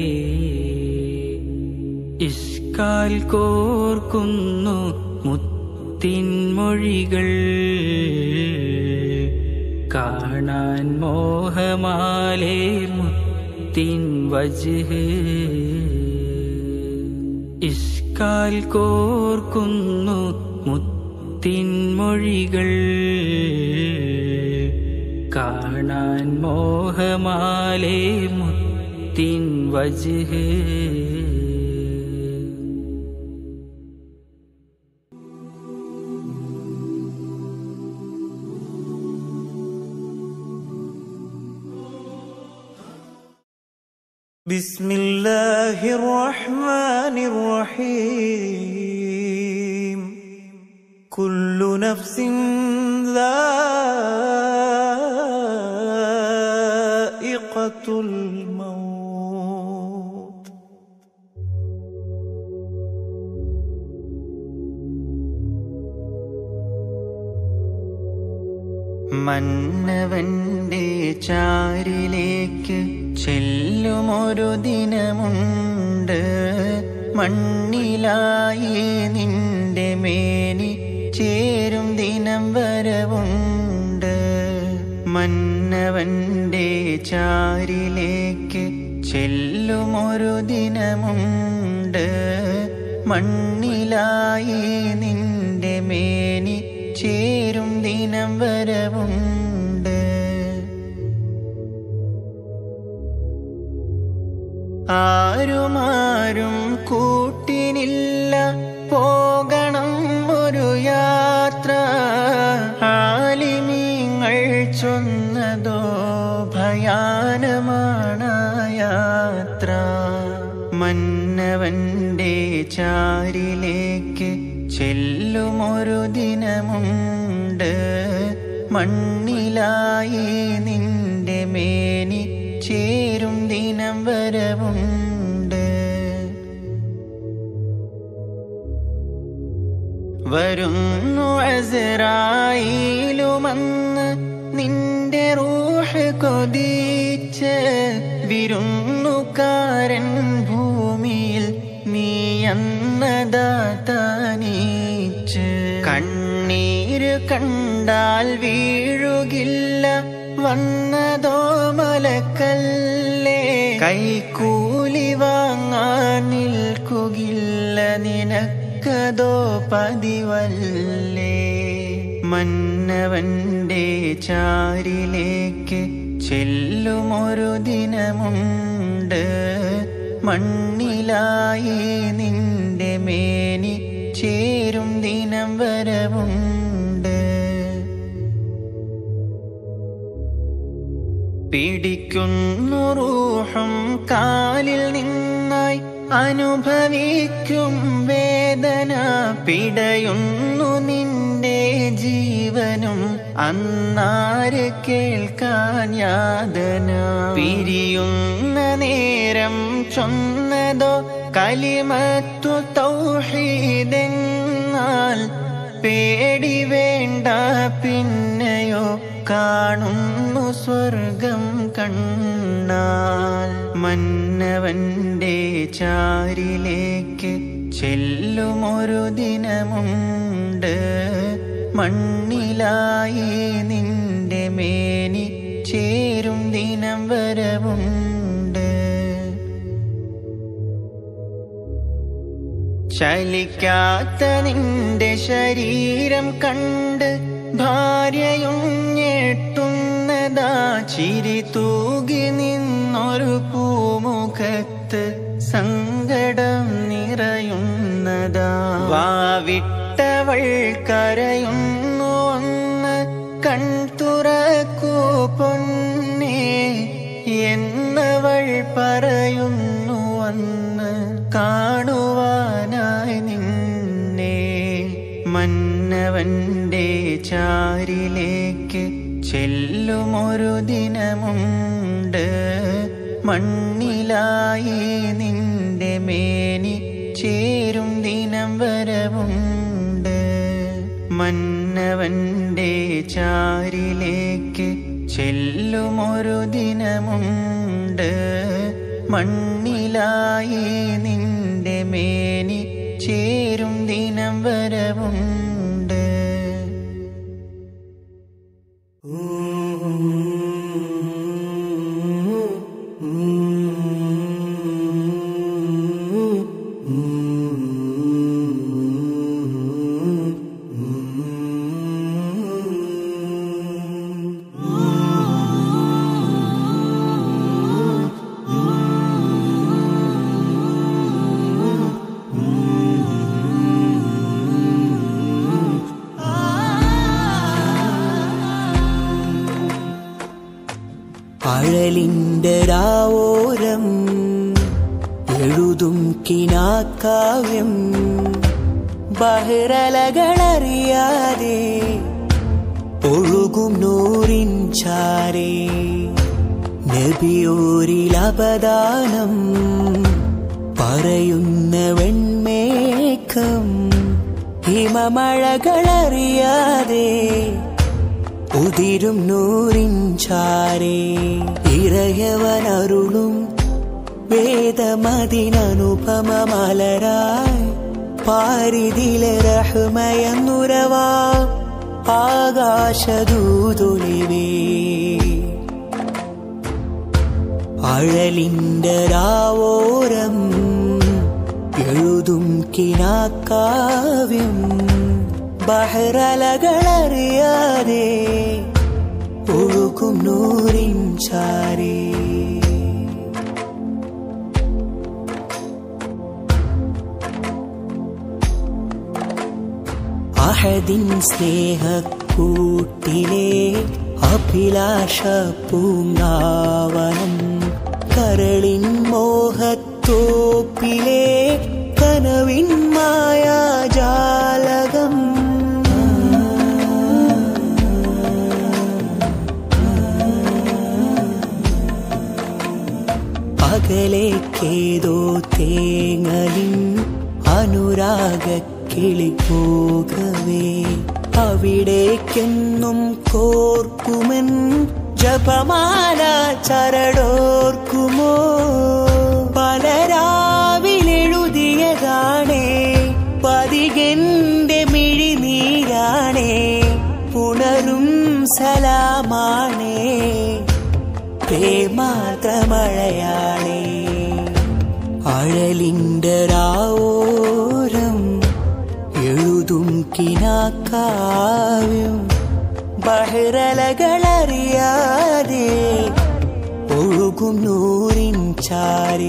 ഇഷ്കാൽ കോർക്കുന്നു മുത്തിൻമൊഴികൾ കാണാൻ മോഹമാലേ മുത്തിൻ വജ്ഹ് ഇഷ്കാൽ കോർക്കുന്നു മുത്തിൻമൊഴികൾ കാണാൻ മോഹമാലേ മുത്തിൻ വജ്ഹ് بسم الله الرحمن الرحيم كل نفس ذائقة الموت മന്നവന്റെ ചാരിലേക്ക് ചെല്ലുമൊരു ദിനമുണ്ട് മണ്ണിലായി നിന്റെ മേനി ചേരും ദിനമുണ്ട് വരവുണ്ട് മന്നവന്റെ ചാരിലേക്ക് ചെല്ലുമൊരു ദിനമുണ്ട് മണ്ണിലായി നിന്റെ മേനി ചേരും ദിനം വരവുണ്ട് ആരുമാരും കൂട്ടിനില്ല പോകണം ഒരു യാത്ര ആലിമീങ്ങൾ ചൊന്നതോ ഭയാനമാണ് യാത്ര മന്നവന്റെ ചാരിലേക്ക് ചെല്ലുമൊരു ദിനമുണ്ട് മണ്ണിലായി നിന്റെ മേനി ചേരും ദിനം വരവുണ്ട് വരുന്നു അസറായിലുമന്ന് നിന്റെ റൂഹ് കൊതിച്ച് വിരുന്നുകാരൻ ഭൂമിയിൽ നീ അന്നദാതാനീച്ച് കണ്ണീര് കണ്ടാൽ വീഴുകില്ല വന്നതോ മലക്കല്ലേ കൈക്കൂലി വാങ്ങാൻ നിൽക്കുകില്ല നിനക്കതോ പതിവല്ലേ മന്നവന്റെ ചാരിലേക്ക് ചെല്ലുമൊരു ദിനമുണ്ട് മണ്ണിലായി നിന്റെ മേനി ചേരും ദിനം വരവുണ്ട് പിടിക്കുന്നു റൂഹും കാലിൽ നിന്നായി അനുഭവിക്കും വേദന പിടയുന്നു നിന്റെ ജീവനും അന്നാര് കേൾക്കാൻ യാതന പിരിയുന്ന നേരം ചൊന്നതോ കലിമത്തു തൗഹീദെന്നാൽ പേടി വേണ്ട പിന്നെയോ കാണുന്നു സ്വർഗം കണ്ണാൽ മന്നവന്റെ ചാരിലേക്ക് ചെല്ലുമൊരു ദിനമുണ്ട് മണ്ണിലായി നിന്റെ മേനി ചേരും ദിനം വരവുണ്ട് ചലിക്കാത്ത നിന്റെ ശരീരം കണ്ട് ഭാര്യയും ഞെട്ടുന്നതാ ചിരി തൂകി നിന്നൊരു പൂമുഖത്ത് സങ്കടം നിറയുന്നതാ വാവിട്ടവൾ കരയുന്നു ഒന്ന് കൺ തുറക്കൂ പൊന്നേ എന്നവൾ പറയുന്നു അന്ന് കാണുവാനായി നിന്നെ മന്നവന്റെ ചാരിലേക്ക് ചെല്ലുമൊരു ദിനമുണ്ട് മണ്ണിലായി നിന്റെ മേനി ചേരും ദിനം വരവുണ്ട് മന്നവന്റെ ചാരിലേക്ക് ചെല്ലുമൊരു ദിനമുണ്ട് മണ്ണിലായി നിന്റെ മേനി ചേരും ദിനം വരവുണ്ട് അഴലിന്റെ രാവോരം എഴുതും കിനാക്കാവ്യം ബഹിരലകളറിയാതെ ഒഴുകും നൂറിൻ ചാരേ നബിയോരിലപദാനം പറയുന്ന വെൺമേക്കം ഹിമമഴകളറിയാതെ ഉതിരും നൂറിൻ ചാരേ ഇറയവനരുളും വേദമതിനനുപമ മലരായി പാരിതിലെ റഹ്മയെന്നുരവാ ആകാശദൂതൊളിവേ അഴലിൻ്റെ രാവോരം എഴുതും കിനാക്കാവ്യം ബഹ്റലകളറിയാതെ ഒഴുകും നൂറിൻ ചാരേ അഹദിൻ സ്നേഹക്കൂട്ടിലെ അഭിലാഷ പൂങ്കാവനം കരളിൻ മോഹത്തോപ്പിലെ കനവിൻ മായാജാലകം അകലേക്കേതോ തേങ്ങലിൻ അനുരാഗ കിളി പോകവേ അവിടേക്കെന്നും കോർക്കുമൻ ജപമാല ചരടോർക്കുമോ പലരാവിലെഴുതിയതാണേ പതികന്റെ മിഴിനീരാണേ പുണരും സലാമാണേ പ്രേമാതമഴയാണേ അഴലിൻ്റെ രാവോരം എഴുതും കിനാക്കാവ്യം ബഹിറലകളറിയാതെ ഒഴുകും നൂറിൻ ചാരേ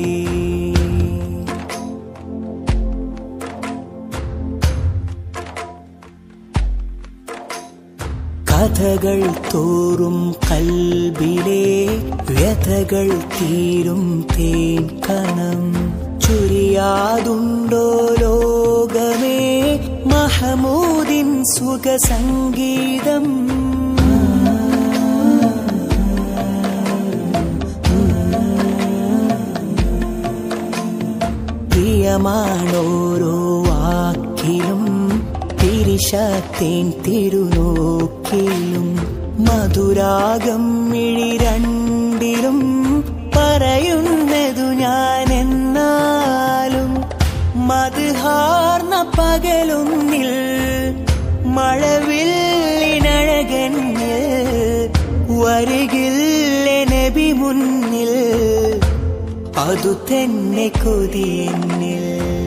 കഥകൾ തോറും കൽബിലെ വ്യഥകൾ തീരും തേൻ കണം ചുരിയാതുണ്ടോ ലോകമേ മഹമൂദിൻ സുഖസംഗീതം പ്രിയമാണോരോ വാക്കിലും തിരിശത്തേൻ തിരുനോക്കിലും മധുരാഗം മിഴി രണ്ടിലും പറയുന്നതു ഞാൻ എന്നാലും മധുഹാർന്ന പകലൊന്നിൽ മഴവില്ലിനഴകന്നിൽ വരികില്ലേ നബി മുന്നിൽ അതു തന്നെ കൊതിയെന്നിൽ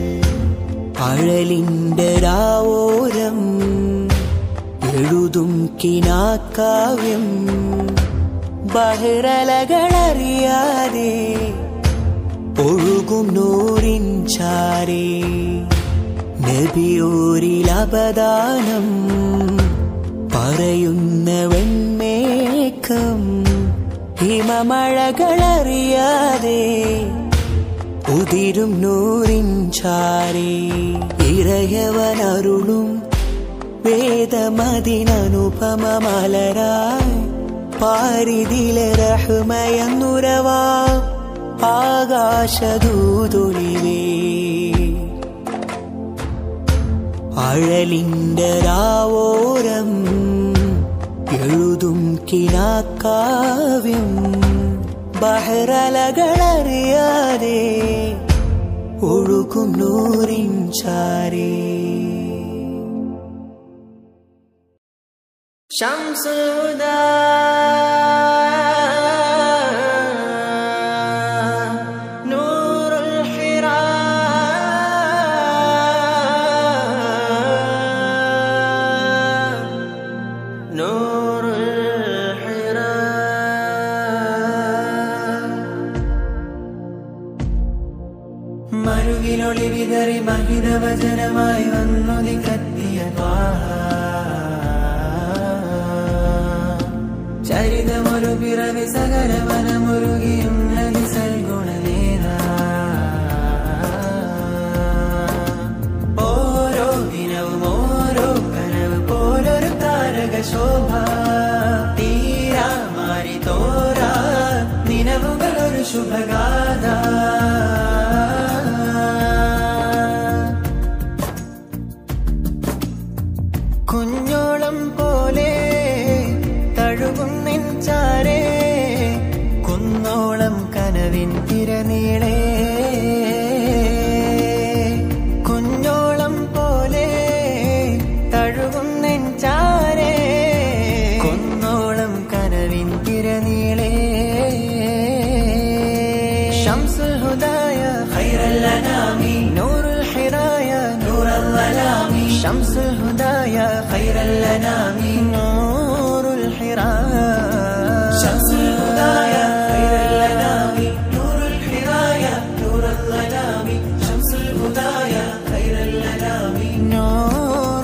അഴലിൻ്റെ രാവോരം എഴുതും കിനാക്കാവ്യം ബഹിറലകളറിയാതെ ഒഴുകും നൂറിൻ ചാരേ നബിയോരിലപദാനം പറയുന്ന വെൺമേക്കം ഹിമമഴകളറിയാതെ ഉതിരും നൂറിൻ ചാരേ ഇറയവനരുളും വേദമതിനനുപമ മലരായി പാരിതിലെ റഹ്മയെന്നുരവാ ആകാശദൂതൊളിവേ അഴലിൻ്റെ രാവോരം എഴുതും കിനാക്കാവ്യം ബഹ്റലകളറിയാതെ ഒഴുകും നൂറിൻ ചാരേ ശംസുദാ നൂറുൽ ഹിറാ നൂറുൽ ഹിറാ മരുകിലൊളി വിതറി മഹിതവചനമായി വന്നുതി കത്തിയ ചരിതമൊരു പിറവി സകലവനമുരുകിയും നദി സൽഗുണനേത ഓരോ ദിനവും ഓരോ കനവ് പോലൊരു താരക ശോഭ തീരാ മാറി തോരാ നിലവുകളൊരു ശുഭഗാഥ കുഞ്ഞോളം പോലെ തഴുകുന്നിൻ ചാരേ കുന്നോളം കനവിൻ തിരനീളേ കുഞ്ഞോളം പോലെ തഴുകുന്നിൻ ചാരേ الأنام نور الحرايا شمس الهدايا خير الأنام نور الحرايا نور الظلام شمس الهدايا خير الأنام نور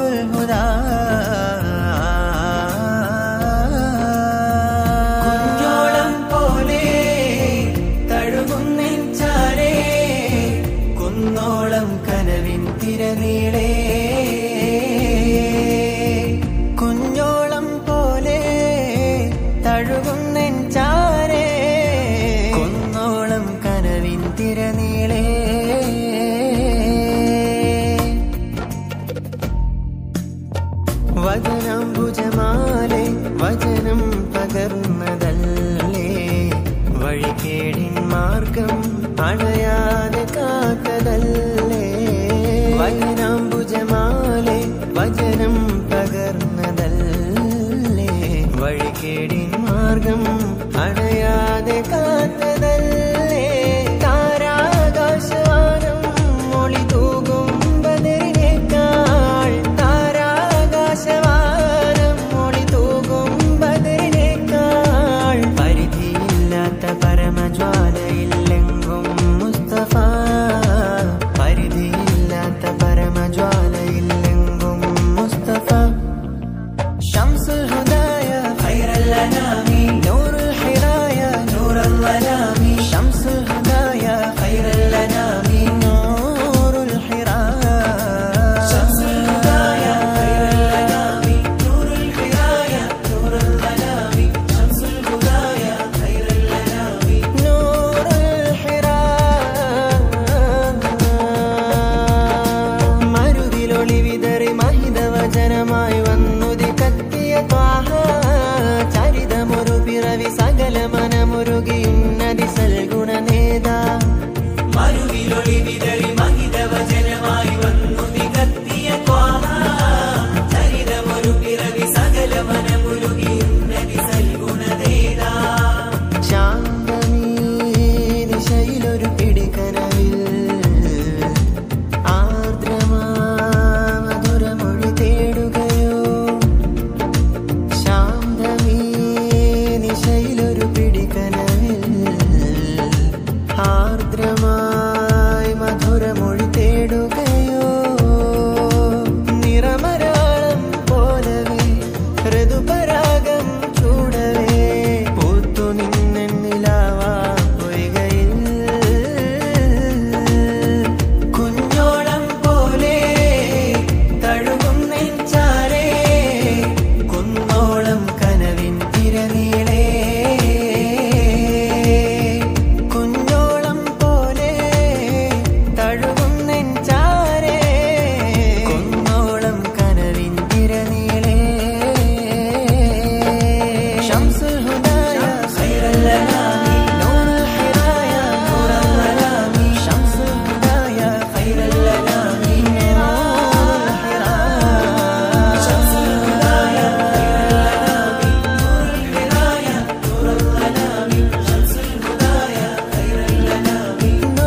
കുഞ്ഞോളം പോലെ തഴുകുന്നിൻ ചാരേ കുന്നോളം കനവിൻ തിരനീളേ കുഞ്ഞോളം പോലെ തഴുകുന്നിൻ ചാരേ കുന്നോളം കനവിൻ തിരനീളേ വചനം ഭുജമാലെ വചനം പകർന്നതല്ലേ വഴികേടിൻ മാർഗം അണയാതെ കാത്തതല്ലേ വചനം ഭുജമാലെ വചനം പകർന്നതല്ലേ വഴികേടിൻ മാർഗം അണയാതെ കാത്തതല്ലേ താരാകാശവാനം മൊളി തൂകും ബദറിനേക്കാൾ താരാകാശവാനം മൊളി തൂകും ബദറിനേക്കാൾ പരിധിയില്ലാത്ത പരമജ്വാലയില്ലെങ്കും മുസ്തഫ പരിധിയില്ലാത്ത പരമജ്വാലയില്ലെങ്കും മുസ്തഫ شمس الهدايا خير الأنام نور الحرايا نور الظلام شمس الهدايا خير الأنام نور الحرايا شمس الهدايا خير الأنام نور الحرايا نور الظلام شمس الهدايا خير الأنام نور الحرايا മരുതിലൊളി വിതറി മഹിതവചനമായി വന്നുതി കത്തിയ ത്വാഹ ചരിതമൊരു പിറവി സകല മനമുരുകി ഉന്നതി സൽഗുണ നേതാ മരുവിലൊളി വിതറി മഹിതവചനമായി വന്നുതി കത്തിയ ത്വാഹ ചരിതമൊരു പിറവി സകല മനമുരുകി ഉന്നതി സൽഗുണ നേതാ ശാന്തമീ ദിശയിലൊരു പിടിക്കനവിൽ ആർദ്രമാ മധുരമൊഴി തേടുകയോ ശാന്തമീ നിശയിലൊരു പിടിക്കനവിൽ ആർദ്രമായി മധുരമൊഴി തേടുകയോ നിറമരാളം പോലവേ ഋതുപരാഗം ചൂടവേ പൂത്തു നിന്നിലാവാ പൊയ്കയിൽ കുഞ്ഞോളം പോലെ തഴുകും നെഞ്ചാരേ കുന്നോളം കനവിൻ തിരനീളേ കുഞ്ഞോളം പോലെ തഴുകും നെഞ്ചാരേ കുന്നോളം കനവിൻ തിരനീളേ شمس الهدايا خير الأنام نور الحرايا نور الظلام شمس الهدايا خير الأنام نور الحرايا شمس الهدايا خير الأنام نور الحرايا نور الظلام شمس الهدايا خير الأنام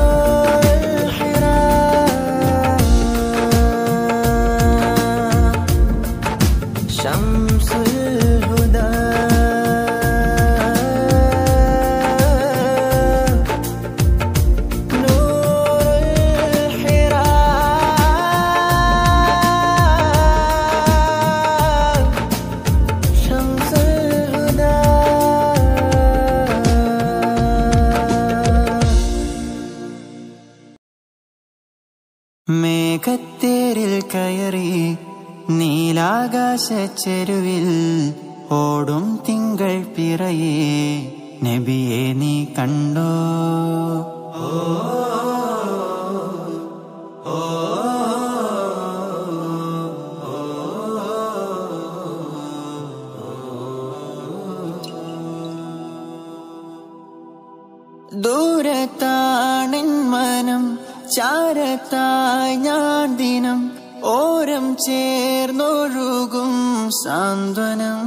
نور الحرايا شمس الهدى نور الحراء شمس الهدى മേഘത്തേരിൽ കയറി നീലാകാശ ചെരുവിൽ ഓടും തിങ്കൾ പിറയേ നബിയെ നീ കണ്ടോ ദൂരത്താണെൻ മനം ചാരത്തായി ഞാൻ ദിനം ഓരം ചേർന്നൊഴുകും സാന്ത്വനം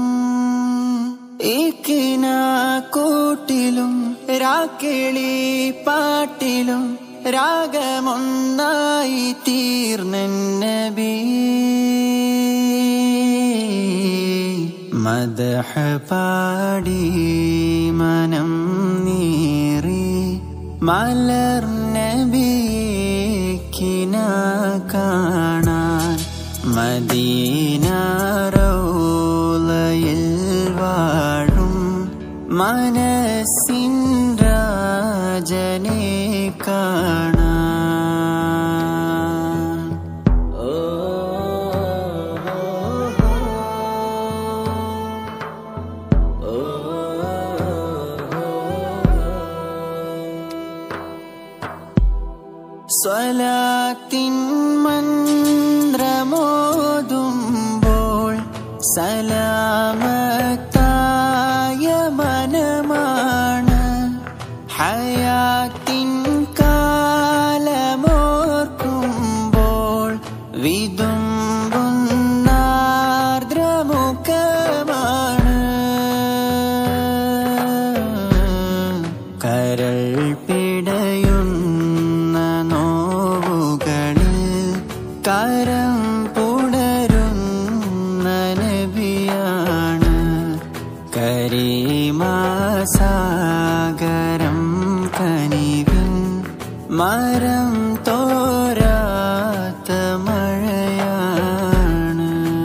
ഏക്കിന കൂട്ടിലും രാക്കിളി പാട്ടിലും രാഗമൊന്നായി തീർന്നബി മദഹ പാടി മനം നീറി മലർന്ന ബീക്കിന കാണാൻ മദീന റൗലയിൽ വാഴും മനസ്സിൻ രാജനെ കാണാൻ സ്വലാത്തിൻ മന്ത്രമോതുമ്പോൾ സലാമത്തായ മനമാണ് ഹയാത്തിൻ കാലമോർക്കുമ്പോൾ വിതുമ്പുന്നാർദ്രമുഖമാണ് കരൾ പിടയുന്ന നോവുകളിൽ കരം പുടരുന്ന നബിയാണ് കരീമാസാഗരം കനിവിൻ മരം തോരാത്ത മഴയാണ്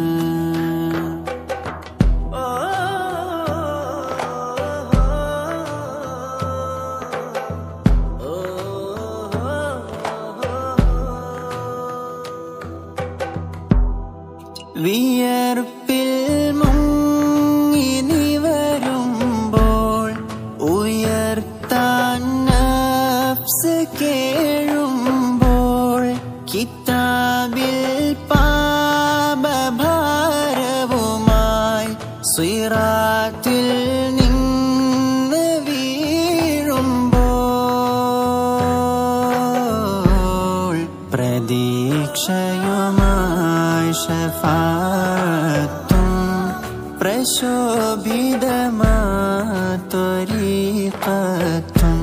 വിയർപ്പിൽ മുങ്ങി നിവരുമ്പോൾ ഉയർത്താൻ നഫ്സ് കേഴുമ്പോൾ കിതാബിൽ പാപഭാരവുമായി സിറാത്തിൽ നിന്ന് വീഴുമ്പോൾ പ്രതീക്ഷയുമായി ഷഫാത്തും പ്രശോഭിതമാത്തൊരീകത്തും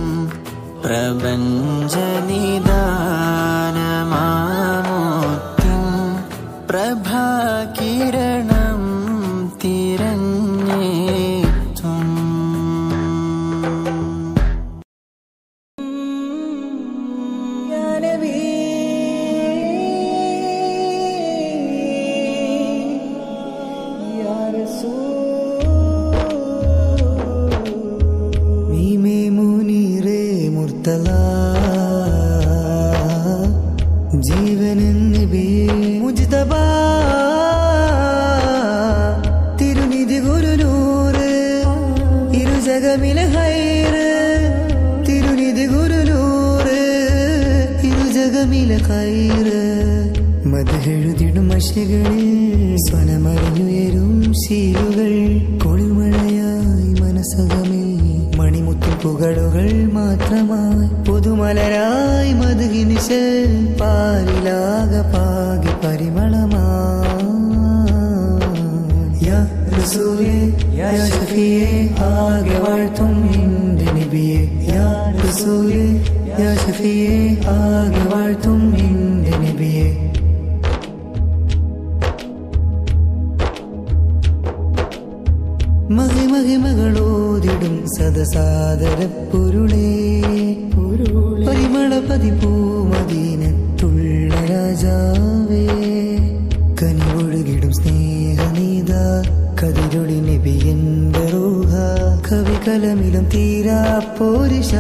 പ്രപഞ്ചനിദാനമാമോത്തിൻ പ്രഭാകിരണം തിരഞ്ഞേത്തും മീമേ മുനീറേ മുർത്തല ജീവനെന്നിബിയേ മുജ്തബ തിരുനിധി ഗുരുനൂറ് ഇരുജഗമിലെ ഹൈറ് തിരുനിധി ഗുരുനൂറ് ഇരുജഗമിലെ ഹൈറ് മതമെഴുതിടും മഷികളിൽ സ്വനമറിഞ്ഞുയരും ശീലുകൾ കുളിർമഴയായി മനസ്സകമേ മണിമുത്തും പുകളുകൾ മാത്രമായി പുതുമലരായി മധുകിനിശ പാലിലാക പാകി പരിമളമാ യാ റസൂലേ യാ ഷഫിയേ ആകെ വാഴ്ത്തും നിന്റെ നബിയെ യാ റസൂലേ യാ ഷഫിയേ ആകെ വാഴ്ത്തും നിന്റെ നബിയെ മഹിമഹിമകളോതിടും സദസാദര പൊരുളേ പരിമള പതിപ്പൂമദീനത്തുള്ള രാജാവേ കനിവൊഴുകിടും സ്നേഹനീത കതിരൊളി നബിയന്റെ റൂഹ കവി കലമിലും തീരാ പോരിഷ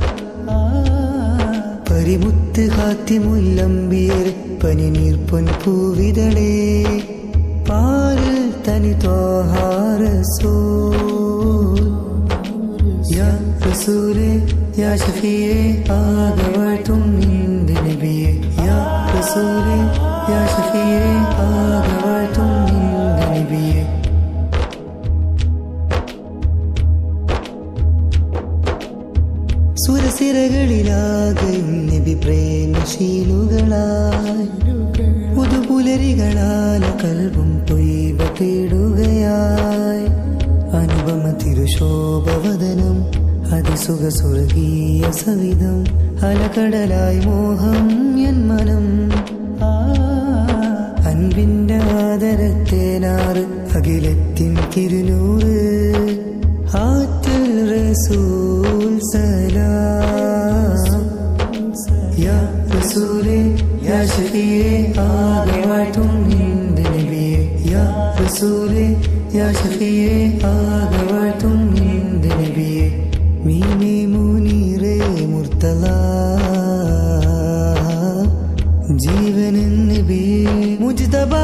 പരിമുത്ത് ഹാത്തിമുല്ലമ്പിയർ പനിനീർ പൊൻപൂവിതളേ പാലിൽ തനി തോഹാരസൂ യാ റസൂലേ യാ ഷഫിയേ ആകെ വാഴ്ത്തും നിന്റെ നബിയെ യാ റസൂലേ യാ ഷഫിയേ ആകെ വാഴ്ത്തും നിന്റെ നബിയെ സുരസിരകളിലാകെയും നബി പ്രേമശീലുകളായി പുതുപുലരികളാല കൽവും പൊയ്വ തേടുകയായി അനുപമ തിരുശോഭവദനം അതിസുഖ സ്വർഗീയ സവിധം അലകടലായി മോഹം എൻ മനം ആ, അൻപിന്റെ ആദരത്തേനാറ് അഖിലത്തിൻ തിരുനൂറ് ആറ്റൽ റസൂൽ സലാം യാ റസൂലേ യാ ഷഫിയേ ആകെ വാഴ്ത്തും നിന്റെ നബിയേ യാ റസൂലേ യാ ഷഫിയേ ആകെ വാഴ്ത്തും നിന്റെ നബിയേ മീമേ മുനീറേ മുർത്തല ജീവനൻ നബിയേ മുജ്തബ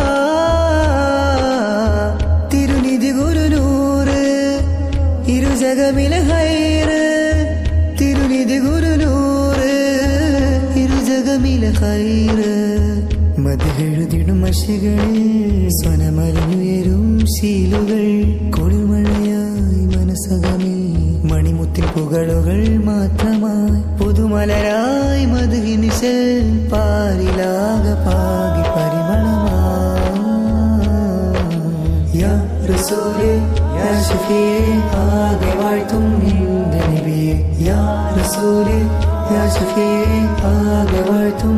തിരുനിധി ഗുരുനൂറ് ഇരുജഗമിലെ ഹൈറ് തിരുനിധി ഗുരുനൂറ് ഇരുജഗമിലെ ഹൈറ് മതിലെഴുതിടും മഷികളിൽ സ്വനമലിനുയരും ശീലുകൾ കുളിർമഴയായി മനസ്സകമിൽ മണിമുത്തിൻ പുകളുകൾ മാത്രമായി പുതുമലരായി മധുവിനിശൽ പാരിലാക പാകി പരിമളമായി യാ റസൂലേ യാ ഷഫിയേ ആകെ വാഴ്ത്തും നിന്റെ നബിയേ യാ റസൂലേ യാ ഷഫിയേ ആകെ വാഴ്ത്തും